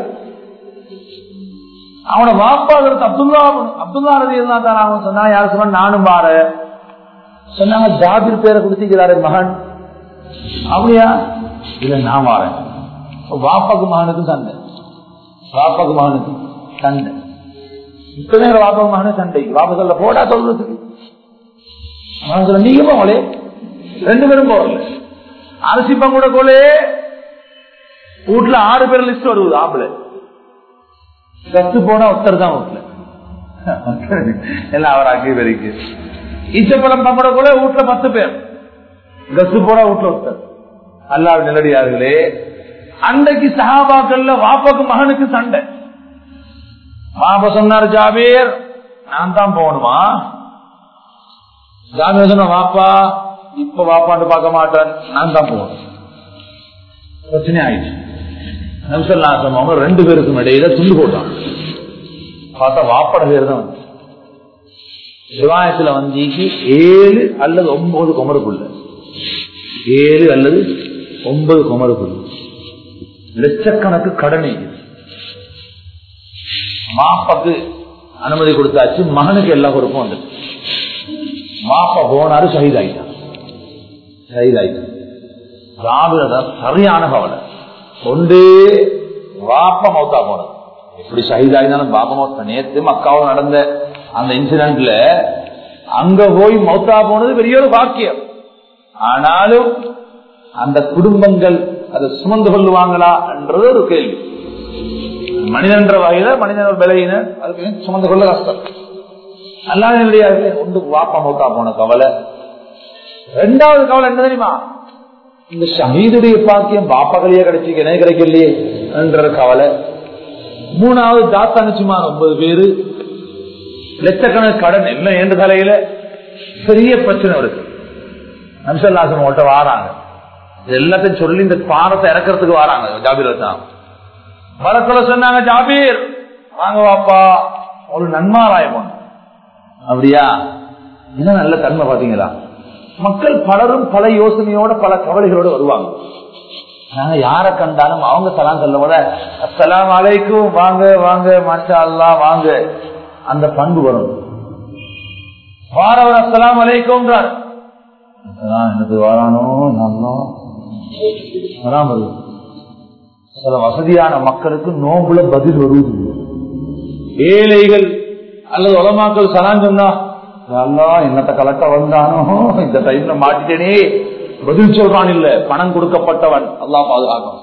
அவன வாப்பா இருக்கு அப்துல்லா அப்துல்லா ரதி அல்லா தானா அவன் சொன்னா யார் சொன்னா நானும் பாரு சொன்னாங்க ஜாபிர் பேரை கொடுத்திருக்கிறாரு மகன் அப்படியா இல்ல நான் வாரேன் வாப்பாக்கு மகனுக்கும் சண்டை வாப்பாக்கு மகனுக்கும் சண்டை இப்ப நேரம் வாப்பாக்கு மகனும் சண்டை வாப்பா சொல்ல போடா சொல்றதுக்கு அவன் சொல்ல நீங்க போங்களே ரெண்டு பேரும் போகல அரிசி பங்கூட கோலே வீட்டுல ஆறு பேர் லிஸ்ட் வருவது ஆம்பளை கத்து போனா ஒருத்தர் தான் வீட்டுல எல்லாம் அவர் அங்கே வரைக்கு ஈச்சப்பழம் பங்கூட கூட வீட்டுல பத்து பேர் கத்து போனா வீட்டுல ஒருத்தர் அல்லாஹ் நிலடியார்களே அன்றைக்கு சஹாபாக்கள்ல வாப்பாக்கு மகனுக்கு சண்டை பாப்பா சொன்னார் ஜாபீர் நான் தான் போகணுமா ஜாபீர் சொன்ன வாப்பா இப்ப வாப்பான்னு பார்க்க மாட்டேன் நான் தான் போகணும் பிரச்சனை ஆயிடுச்சு நம்சல்லாசம் அவங்க ரெண்டு பேருக்கும் இடையில துண்டு போட்டான் பார்த்தா வாப்பட பேர் தான் வந்து சிவாயத்துல வந்து ஏழு அல்லது ஒன்பது குமருக்குள்ள ஏழு அல்லது ஒன்பது குமருக்குள்ள லட்சக்கணக்கு கடனை மாப்பாக்கு அனுமதி கொடுத்தாச்சு மகனுக்கு எல்லா பொறுப்பும் வந்து மாப்பா போனாரு ஷஹீதாயிட்டான் ஷஹீதாயிட்டான் ராவில சரியான கவலை ஒன்று வாப்ப மௌத்தா போனது எப்படி ஷஹீதாயிருந்தாலும் பாப்ப மௌத்தா நேத்து மக்காவும் நடந்த அந்த இன்சிடென்ட்ல அங்க போய் மௌத்தா போனது பெரிய ஒரு பாக்கியம் ஆனாலும் அந்த குடும்பங்கள் அதை சுமந்து கொள்ளுவாங்களா என்றது ஒரு கேள்வி மனிதன்ற வகையில மனிதன் விலையின அதுக்கு சுமந்து கொள்ள கஷ்டம் அல்லாத ஒன்று வாப்பா மௌத்தா போன கவலை ரெண்டாவது கவலை என்ன தெரியுமா இந்த ஷஹீதுடைய பாக்கியம் பாப்பாக்களையே கிடைச்சி எனக்கு கிடைக்கலையே என்ற கவலை மூணாவது தாத்தா நிச்சயமா ஒன்பது பேரு லட்சக்கணக்கு கடன் என்ன என்ற தலையில பெரிய பிரச்சனை இருக்கு நம்சல்லாசன் ஓட்ட வாராங்க இது எல்லாத்தையும் சொல்லி இந்த பாரத்தை இறக்கிறதுக்கு வராங்க ஜாபீர் வச்சான் வழக்கில் சொன்னாங்க ஜாபீர் வாங்க வாப்பா ஒரு நன்மாராயம் ஒண்ணு அப்படியா என்ன நல்ல தன்மை பாத்தீங்களா மக்கள் பலரும் பல யோசனையோட பல கவலைகளோட வருவாங்க நாங்க யார கண்டாலும் அவங்க சலாம் சொல்ல கூட அஸ்லாம் அலைக்கும் வாங்க வாங்க மாஷா அல்லா வாங்க அந்த பண்பு வரும் வாரவர் அஸ்லாம் அலைக்கும்ன்றார் எனக்கு வரானோ நல்லோ வராமல் சில வசதியான மக்களுக்கு நோம்புல பதில் வருவது ஏழைகள் அல்லது உலமாக்கள் சலான் சொன்னா எல்லாம் என்னத்த கலக்க வந்தானோ இந்த டைம்ல மாட்டிட்டேனே பதில் சொல்றான் இல்ல பணம் கொடுக்கப்பட்டவன் அல்லா பாதுகாக்கும்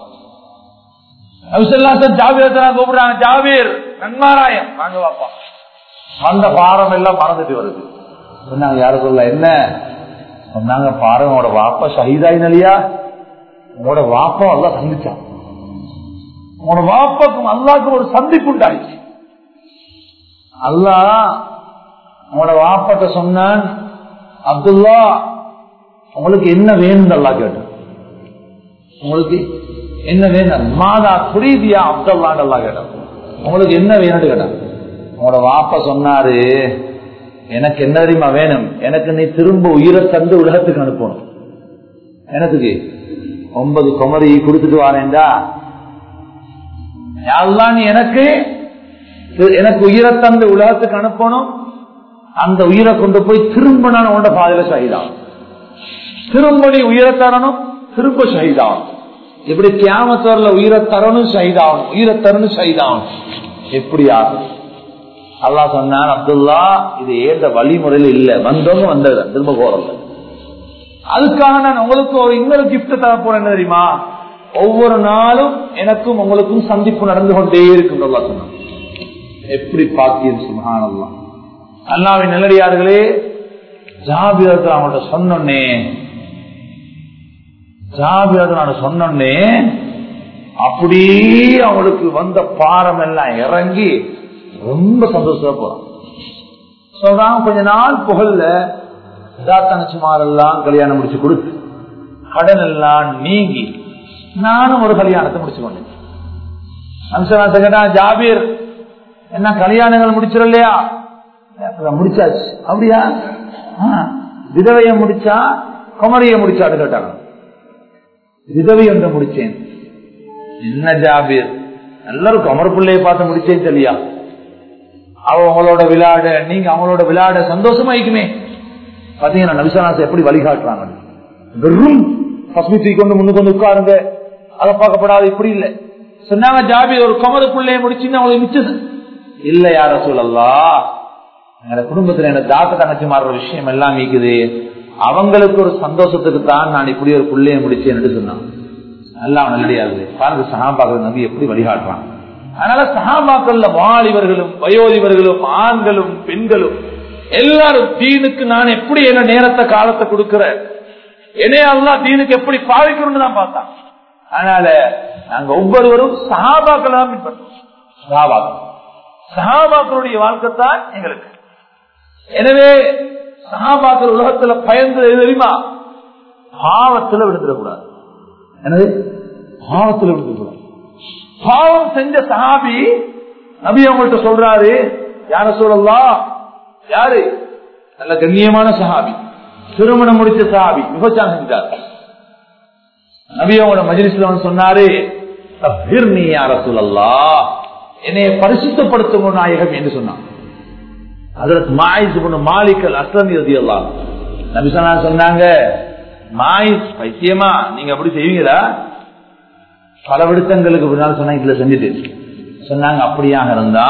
ஜாவீர் கூப்பிடுறாங்க ஜாவீர் நன்மாராயம் வாங்க வாப்பா அந்த பாரம் எல்லாம் மறந்துட்டு வருது சொன்னாங்க யாரு சொல்ல என்ன சொன்னாங்க பாரம் உங்களோட வாப்பா ஷஹீதாயின் இல்லையா உங்களோட வாப்பா எல்லாம் சந்திச்சான் உங்களோட வாப்பாக்கும் அல்லாக்கும் ஒரு சந்திப்பு உண்டாயிடுச்சு அல்லா உங்களோட வாப்பட்ட சொன்னான் அப்துல்லா உங்களுக்கு என்ன வேணும் அல்லா கேட்டான் உங்களுக்கு என்ன வேணும் மாதா புரியுதியா அப்துல்லான் அல்லா கேட்டான் உங்களுக்கு என்ன வேணும்னு கேட்டான் உங்களோட வாப்ப சொன்னாரு எனக்கு என்ன தெரியுமா வேணும் எனக்கு நீ திரும்ப உயிரை தந்து உலகத்துக்கு அனுப்பணும் எனக்கு ஒன்பது குமரி கொடுத்துட்டு வாரேன்டா யாரெல்லாம் நீ எனக்கு எனக்கு உயிரை தந்து உலகத்துக்கு அனுப்பணும் அந்த உயிரை கொண்டு போய் திரும்ப நான் உண்ட பாதையில சகிதான் திரும்ப நீ உயிரை தரணும் திரும்ப சகிதாகும் இப்படி கியாமத்தோர்ல உயிரை தரணும் சகிதாகும் உயிரை தரணும் சகிதாகும் எப்படி ஆகும் அல்லா சொன்னான் அப்துல்லா இது ஏந்த வழிமுறையில் இல்ல வந்தவங்க வந்தது திரும்ப போறல அதுக்காக நான் உங்களுக்கு ஒரு இன்னொரு கிஃப்ட் தர போறேன் தெரியுமா ஒவ்வொரு நாளும் எனக்கும் உங்களுக்கும் சந்திப்பு நடந்து கொண்டே இருக்கும் அல்லா சொன்னான் எப்படி பாக்கியம் சுகானல்லாம் அல்லாவின் நிலடியார்களே ஜாபிரத்தில் அவங்கள்ட்ட சொன்னோன்னே ஜாபிரத்தில் நான் சொன்னோன்னே அப்படியே அவங்களுக்கு வந்த பாரம் எல்லாம் இறங்கி ரொம்ப சந்தோஷமா போறான் சொல்றாங்க கொஞ்ச நாள் புகழ்ல தங்கச்சிமாரெல்லாம் கல்யாணம் முடிச்சு கொடுத்து கடன் எல்லாம் நீங்கி நானும் ஒரு கல்யாணத்தை முடிச்சு கொண்டேன் அம்சனா ஜாபீர் என்ன கல்யாணங்கள் முடிச்சிடும் இல்லையா முடிச்சாச்சு அப்படியா விதவைய முடிச்சா குமரிய முடிச்சாடு கேட்டாங்க விதவை ஒன்று முடிச்சேன் என்ன ஜாபீர் எல்லாரும் குமர் பிள்ளைய பார்த்து முடிச்சேன் தெரியா அவங்களோட விளையாட நீங்க அவங்களோட விளையாட சந்தோஷமா இருக்குமே பாத்தீங்கன்னா நபிசனாசை எப்படி வழிகாட்டுறாங்க வெறும் பசுமி கொண்டு முன்னுக்கு வந்து உட்காருங்க அதை பார்க்கப்படாது இப்படி இல்லை சொன்னாங்க ஜாபி ஒரு குமர பிள்ளைய முடிச்சுன்னு அவங்களுக்கு மிச்சது இல்ல யார சொல்லலா எங்க குடும்பத்துல என்ன தாத்த தங்கச்சி மாறுற விஷயம் எல்லாம் நீக்குது அவங்களுக்கு ஒரு சந்தோஷத்துக்கு தான் நான் இப்படி ஒரு பிள்ளைய முடிச்சேன்னு சொன்னான் நல்லா நல்லடியாது பாருங்க சகாபாக்கள் நம்பி எப்படி வழிகாட்டுறான் அதனால சகாபாக்கள்ல வாலிபர்களும் வயோதிபர்களும் ஆண்களும் பெண்களும் எல்லாரும் தீனுக்கு நான் எப்படி என்ன நேரத்தை காலத்தை கொடுக்கிறேன் என்னையெல்லாம் தீனுக்கு எப்படி பாவிக்கணும்னு தான் பார்த்தான் அதனால நாங்க ஒவ்வொருவரும் சகாபாக்கள் தான் பின்பற்றோம் சகாபாக்கள் சகாபாக்களுடைய வாழ்க்கை தான் எங்களுக்கு எனவே சகாபாக்கள் உலகத்துல பயந்து தெரியுமா பாவத்துல விழுந்துடக்கூடாது எனவே பாவத்துல விழுந்துடக்கூடாது பாவம் செஞ்ச சஹாபி நபி அவங்கள்ட்ட சொல்றாரு யார சொல்லலாம் யாரு நல்ல கண்ணியமான சஹாபி திருமணம் முடிச்ச சஹாபி விபச்சாரம் செஞ்சார் நபி அவங்களோட மஜிலிஸ்ல வந்து சொன்னாரு நீ யார சொல்லலாம் என்னைய பரிசுத்தப்படுத்தும் நாயகம் என்று சொன்னான் அதற்கு மாயிஸ் மாலிக்கல் அஸ்லம் எல்லாம் நபி சொன்னா சொன்னாங்க மாயிஸ் பைத்தியமா நீங்க அப்படி செய்வீங்களா பல விடுத்தங்களுக்கு பின்னால் சொன்னா இதுல செஞ்சுட்டு சொன்னாங்க அப்படியாக இருந்தா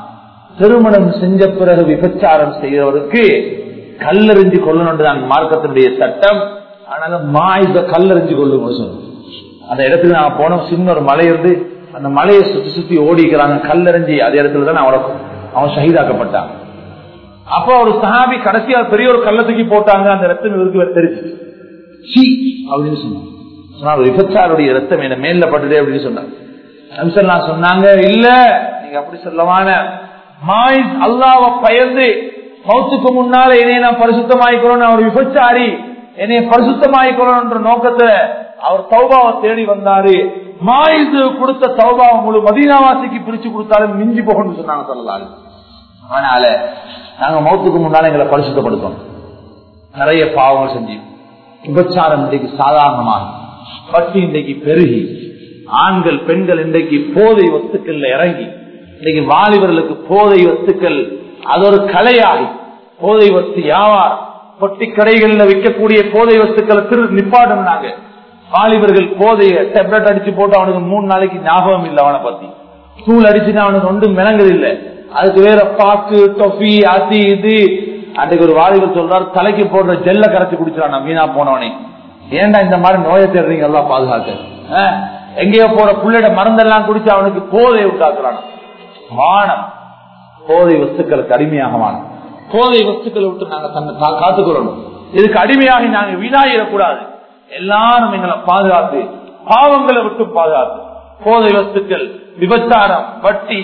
திருமணம் செஞ்ச பிறகு விபச்சாரம் செய்கிறவருக்கு கல்லறிஞ்சு கொள்ளணும் தான் மார்க்கத்தினுடைய சட்டம் ஆனாலும் மாயுத கல்லறிஞ்சு கொள்ளும் சொன்னோம் அந்த இடத்துல நாங்க போனோம் சின்ன ஒரு மலை இருந்து அந்த மலையை சுத்தி சுத்தி ஓடிக்கிறாங்க கல்லறிஞ்சி அதே இடத்துல தான் அவனை அவன் ஷஹீதாக்கப்பட்டான் அப்போ ஒரு சஹாபி கடைசியா பெரிய ஒரு கள்ளத்துக்கு போட்டாங்க அந்த ரத்தம் இவருக்கு தெரிச்சு சி அப்படின்னு சொன்னாங்க விபச்சாருடைய ரத்தம் என்ன மேல பட்டுதே அப்படின்னு சொன்னாங்க சொன்னாங்க இல்ல நீங்க அப்படி சொல்லவான மாய் அல்லாவ பயந்து மௌத்துக்கு முன்னால என்னை நான் பரிசுத்தமாயிக்கிறோம் அவர் விபச்சாரி என்னை பரிசுத்தமாயிக்கிறோம் என்ற நோக்கத்துல அவர் சௌபாவை தேடி வந்தாரு மாயுது கொடுத்த சௌபாவை முழு மதீனாவாசிக்கு பிரிச்சு கொடுத்தாலும் மிஞ்சி போகணும்னு சொன்னாங்க சொல்லலாரு அதனால நாங்க மௌத்துக்கு முன்னால எங்களை பரிசுத்தப்படுத்தோம் நிறைய பாவங்கள் செஞ்சு விபச்சாரம் இன்றைக்கு சாதாரணமாக பட்டி இன்றைக்கு பெருகி ஆண்கள் பெண்கள் இன்றைக்கு போதை வஸ்துக்கள்ல இறங்கி இன்னைக்கு வாலிபர்களுக்கு போதை வஸ்துக்கள் அது ஒரு கலையாகி போதை வஸ்து வியாபாரம் பொட்டி கடைகள்ல விற்கக்கூடிய போதை வஸ்துக்களை திரு நிப்பாட்டம்னாங்க வாலிபர்கள் போதைய டெப்லெட் அடிச்சு போட்டு அவனுக்கு மூணு நாளைக்கு ஞாபகம் இல்லை அவனை பத்தி தூள் அடிச்சுன்னா அவனுக்கு ஒன்றும் மிளங்குது இல்லை அதுக்கு வேற பாக்கு டொஃபி அது இது அன்றைக்கு ஒரு வாலிபர் சொல்றாரு தலைக்கு போடுற ஜெல்ல கரைச்சு குடிச்சிடான் வீணா போனவனே ஏன்டா இந்த மாதிரி நோயை தேடுறீங்க எல்லாம் பாதுகாக்க எங்கேயோ போற புள்ளைட மருந்தெல்லாம் குடிச்சு அவனுக்கு போதை உண்டாக்குறான் வானம் போதை வஸ்துக்களுக்கு அடிமையாக வானம் போதை வஸ்துக்களை விட்டு நாங்க தன்னை காத்துக்கொள்ளணும் இதுக்கு அடிமையாகி நாங்க வீணாயிடக்கூடாது எல்லாரும் எங்களை பாதுகாத்து பாவங்களை விட்டு பாதுகாத்து போதை வஸ்துக்கள் விபச்சாரம் வட்டி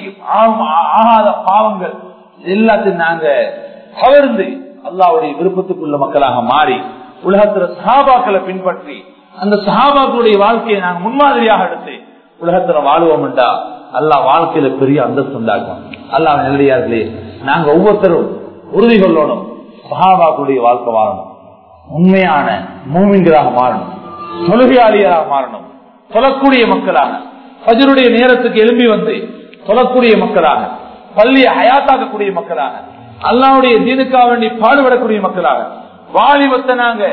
ஆகாத பாவங்கள் எல்லாத்தையும் நாங்க கவர்ந்து அல்லாவுடைய விருப்பத்துக்குள்ள மக்களாக மாறி உலகத்துல சஹாபாக்களை பின்பற்றி அந்த சஹாபாக்களுடைய வாழ்க்கையை நாங்க முன்மாதிரியாக எடுத்து உலகத்துல வாழ்வோம் என்றா அல்லா வாழ்க்கையில பெரிய அந்தஸ்து உண்டாக்கும் அல்லாஹ் நல்லடியார்களே நாங்க ஒவ்வொருத்தரும் உறுதி கொள்ளணும் சஹாபாக்களுடைய வாழ்க்கை வாழணும் உண்மையான மூமிங்களாக மாறணும் தொழுகையாளியராக மாறணும் சொல்லக்கூடிய மக்களாக பஜருடைய நேரத்துக்கு எழும்பி வந்து சொல்லக்கூடிய மக்களாக பள்ளியை ஹயாத்தாக்கக்கூடிய மக்களாக அல்லாவுடைய தீனுக்காக வேண்டி பாடுபடக்கூடிய மக்களாக வாலிபத்தை நாங்க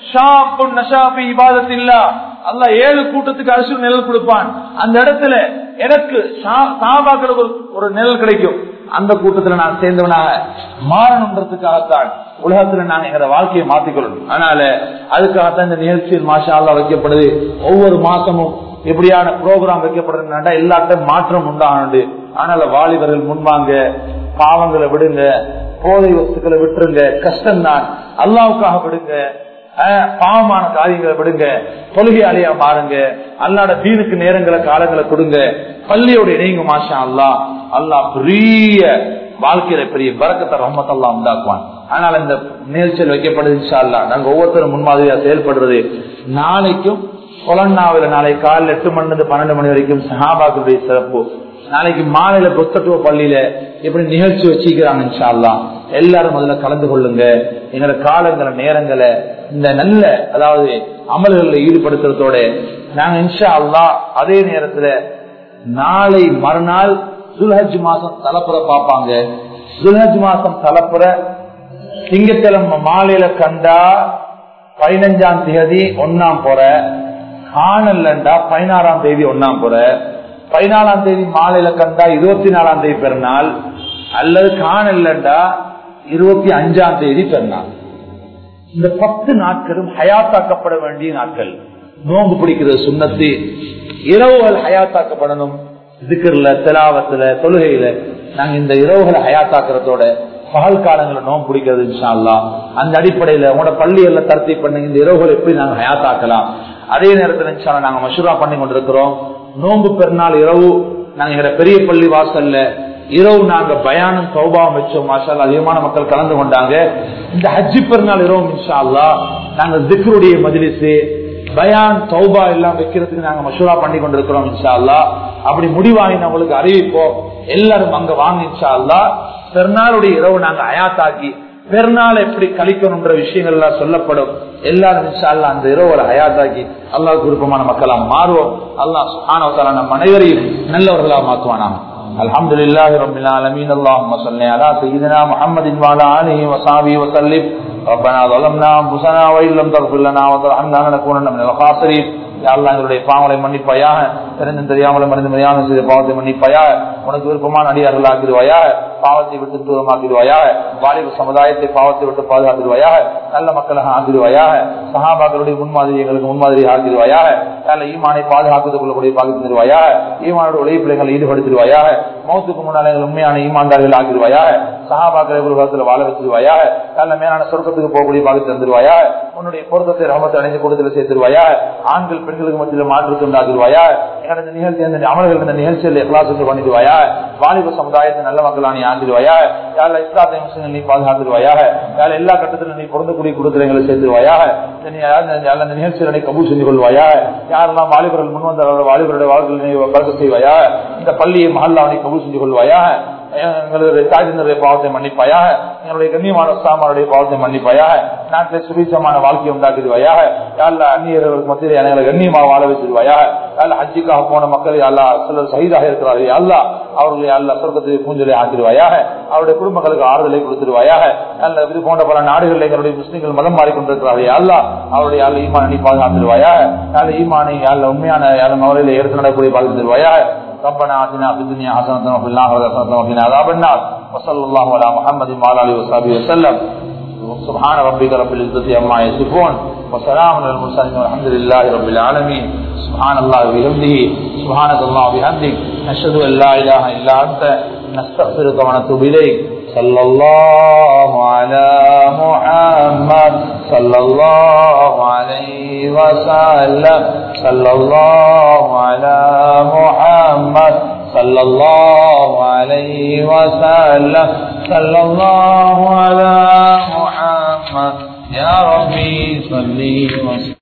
அல்ல ஏழு கூட்டத்துக்கு அரசு நிழல் கொடுப்பான் அந்த இடத்துல எனக்கு சாபாக்களுக்கு ஒரு நிழல் கிடைக்கும் அந்த கூட்டத்துல நான் சேர்ந்தவனாக மாறணுன்றதுக்காகத்தான் உலகத்துல நாங்க எங்க வாழ்க்கையை மாத்திக்கொள்ளணும் அதனால அதுக்காகத்தான் இந்த நிகழ்ச்சியில் மாஷா அல்லா வைக்கப்படுது ஒவ்வொரு மாசமும் எப்படியான ப்ரோக்ராம் வைக்கப்படுறதுனா எல்லாத்தையும் மாற்றம் உண்டானது அதனால வாலிபர்கள் முன்வாங்க பாவங்களை விடுங்க போதை வஸ்துக்களை விட்டுருங்க கஷ்டம் தான் அல்லாவுக்காக விடுங்க அஹ், பாவமான காரியங்களை விடுங்க தொழுகையாளியா மாறுங்க அல்லாட தீனுக்கு நேரங்களை காலங்களை கொடுங்க பள்ளியோட இணைங்க மாஷா அல்லா அல்லாஹ் பெரிய வாழ்க்கையில பெரிய பறக்கத்தை ரஹமத்தெல்லாம் உண்டாக்குவான் ஆனால் இந்த நிகழ்ச்சியில் வைக்கப்படுது இன்ஷா அல்லாஹ் நாங்க ஒவ்வொருத்தரும் முன்மாதிரியா செயல்படுறது நாளைக்கும் கொலன்னாவில நாளை காலையில் எட்டு மணி இருந்து பன்னெண்டு மணி வரைக்கும் சஹாபாக்களுடைய சிறப்பு நாளைக்கு மாலையில புத்தத்துவ பள்ளியில எப்படி நிகழ்ச்சி வச்சுக்கிறாங்க இன்ஷா அல்லாஹ் எல்லாரும் முதல்ல கலந்து கொள்ளுங்க எங்களோட காலங்களை நேரங்களை இந்த நல்ல அதாவது அமல்களில் ஈடுபடுத்துறதோட நாங்க இன்ஷா அல்லாஹ் அதே நேரத்துல நாளை மறுநாள் சுல்ஹஜ் மாசம் தலைப்புற பார்ப்பாங்க சுல்ஹஜ் மாசம் தலைப்புற திங்கட்கிழமை மாலையில கண்டா பதினஞ்சாம் தேதி ஒன்னாம் போற காணல்லண்டா பதினாறாம் தேதி ஒன்னாம் போற பதினாலாம் தேதி மாலையில கண்டா இருபத்தி நாலாம் தேதி பெருநாள் அல்லது காணல்லண்டா இருபத்தி அஞ்சாம் தேதி பெருநாள் இந்த பத்து நாட்களும் ஹயாத்தாக்கப்பட வேண்டிய நாட்கள் நோன்பு பிடிக்கிறது சுண்ணத்து இரவுகள் ஹயாத்தாக்கப்படணும் இதுக்குல திலாவத்துல தொழுகையில நாங்க இந்த இரவுகளை ஹயாத்தாக்குறதோட பகல் காலங்களை நோம்பு பிடிக்கிறது இன்ஷா அல்லாஹ். அந்த அடிப்படையில உங்களோட பள்ளிகள்ல தரத்தி பண்ணி இந்த இரவுகளை எப்படி நாங்க ஹயாத்தாக்கலாம் அதே நேரத்தில் இன்ஷா அல்லாஹ் நாங்க மஷூரா பண்ணி கொண்டிருக்கிறோம் நோன்பு பெருநாள் இரவு நாங்க எங்க பெரிய பள்ளி வாசல்ல இரவு நாங்க பயானம் சௌபாவம் வச்சோம் மாஷால் அதிகமான மக்கள் கலந்து கொண்டாங்க இந்த ஹஜ்ஜி பெருநாள் இரவு இன்ஷா அல்லாஹ் நாங்க திக்ருடைய மஜ்லிஸ் பயான் தௌபா எல்லாம் வைக்கிறதுக்கு நாங்க மஷூரா பண்ணி கொண்டிருக்கிறோம் இன்ஷா அல்லாஹ் அப்படி முடிவாகினவங்களுக்கு அறிவிப்போம் எல்லாரும் அங்க வாங்க இன்ஷா அல்லாஹ் பெருநாளுடைய இரவு நாங்க அயாத்தாக்கி பெருநாள் எப்படி கழிக்கணும்ன்ற விஷயங்கள் எல்லாம் சொல்லப்படும் எல்லாரும் இன்ஷா அல்லாஹ் அந்த இரவுல ஹயாத்தாக்கி அல்லாஹ் விருப்பமான மக்களா மாறுவோம் அல்லாஹ் சுஹானவத்தால நம் அனைவரையும் நல்லவர்களா மாற்றுவானாங்க الحمد لله رب العالمين اللهم صل على سيدنا محمد وعلى اله وصحبه وسلم ربنا ظلمنا انفسنا وان لم تغفر لنا وترحمنا لنكونن من الخاسرين யா அல்லாஹ் எங்களுடைய பாவங்களை மன்னிப்பாயாக தெரிந்தும் தெரியாமலும் மருந்து மரியாதை செய்த பாவத்தை மன்னிப்பாயாக உனக்கு விருப்பமான அடியார்கள் ஆக்கிடுவாயாக பாவத்தை விட்டு தூரமாக்கிடுவாயாக வாலிப சமுதாயத்தை பாவத்தை விட்டு பாதுகாத்திடுவாயாக நல்ல மக்களாக ஆக்கிடுவாயாக சஹாபாக்களுடைய முன்மாதிரி எங்களுக்கு முன்மாதிரி ஆக்கிடுவாயாக நல்ல ஈமானை பாதுகாத்துக் கொள்ளக்கூடிய பாதுகாத்து தருவாயாக ஈமானோட உழைப்பிள்ளைகளை ஈடுபடுத்திடுவாயாக மௌத்துக்கு முன்னால் எங்கள் உண்மையான ஈமான்தார்கள் ஆக்கிடுவாயாக சஹாபாக்களை ஒரு காலத்தில் வாழ வச்சிருவாயாக நல்ல மேலான சொர்க்கத்துக்கு போகக்கூடிய பாதுகாத்து தந்துருவாயாக உன்னுடைய பொருத்தத்தை ரமத்தை அடைந்து கொடுத்துல சேர்த்துருவாயா ஆண்கள் பெண்களுக்கு மத்தியில் மாற்றத்தை உண்டாக்கிடுவாயா எங்களோட இந்த நிகழ்ச்சி அந்த அமல்கள் இந்த நிகழ்ச்சியில் எக்லாசத்தை பண்ணிடுவாயா வாலிப சமுதாயத்தை நல்ல மக்களா நீ ஆண்டிடுவாயா யாரில் இஸ்லாத்தை முஸ்லிம்கள் நீ பாதுகாத்துருவாயாக யார எல்லா கட்டத்திலும் நீ பொருந்தக்கூடிய கொடுக்குறங்களை சேர்த்துருவாயாக இந்த நிகழ்ச்சிகளை கபூல் செஞ்சு கொள்வாயா யாரெல்லாம் வாலிபர்கள் முன் வந்த வாலிபருடைய வாழ்க்கையில் நீ பறக்க செய்வாயா இந்த பள்ளியை மஹல்லா நீ கபூல் செஞ்சு கொள்வாயா எங்களுடைய தாஜினருடைய பாவத்தை மன்னிப்பாயாக எங்களுடைய கண்ணியமான சாமானுடைய பாவத்தை மன்னிப்பாயாக நாட்டில் சுபீசமான வாழ்க்கையை உண்டாக்கிடுவாயாக யாழ்ல அந்நியர்களுக்கு மத்தியில் எங்களை கண்ணியமாக வாழ வச்சிருவாயாக யாழ்ல ஹஜ்ஜிக்காக போன மக்கள் அல்லா சிலர் சகிதாக இருக்கிறார்கள் அல்லா அவர்களை அல்ல சொர்க்கத்தை பூஞ்சலை ஆக்கிடுவாயாக அவருடைய குடும்பங்களுக்கு ஆறுதலை கொடுத்துருவாயாக அல்ல இது போன்ற பல நாடுகளில் எங்களுடைய முஸ்லீம்கள் மதம் மாறிக்கொண்டிருக்கிறார்கள் அல்லா அவருடைய அல்ல ஈமான நீ பாதுகாத்துருவாயாக யாழ் ஈமானை யாழ் உண்மையான யாழும் அவர்களை எடுத்து நடக்கூடிய பாதுகாத்துருவாயாக ربنا آتنا في الدنيا حسنة وفي الآخرة حسنة وقنا عذاب النار وصلى الله على محمد وعلى آله وصحبه وسلم سبحان ربك رب العزة عما يصفون وسلام على المرسلين والحمد لله رب العالمين سبحان الله وبحمده سبحانك الله وبحمدك نشهد أن لا إله إلا أنت نستغفرك ونتوب إليك صلى الله على محمد صلى الله عليه وسلم صلى الله على محمد صلى الله عليه وسلم صلى الله على محمد يا ربي صلي وسلم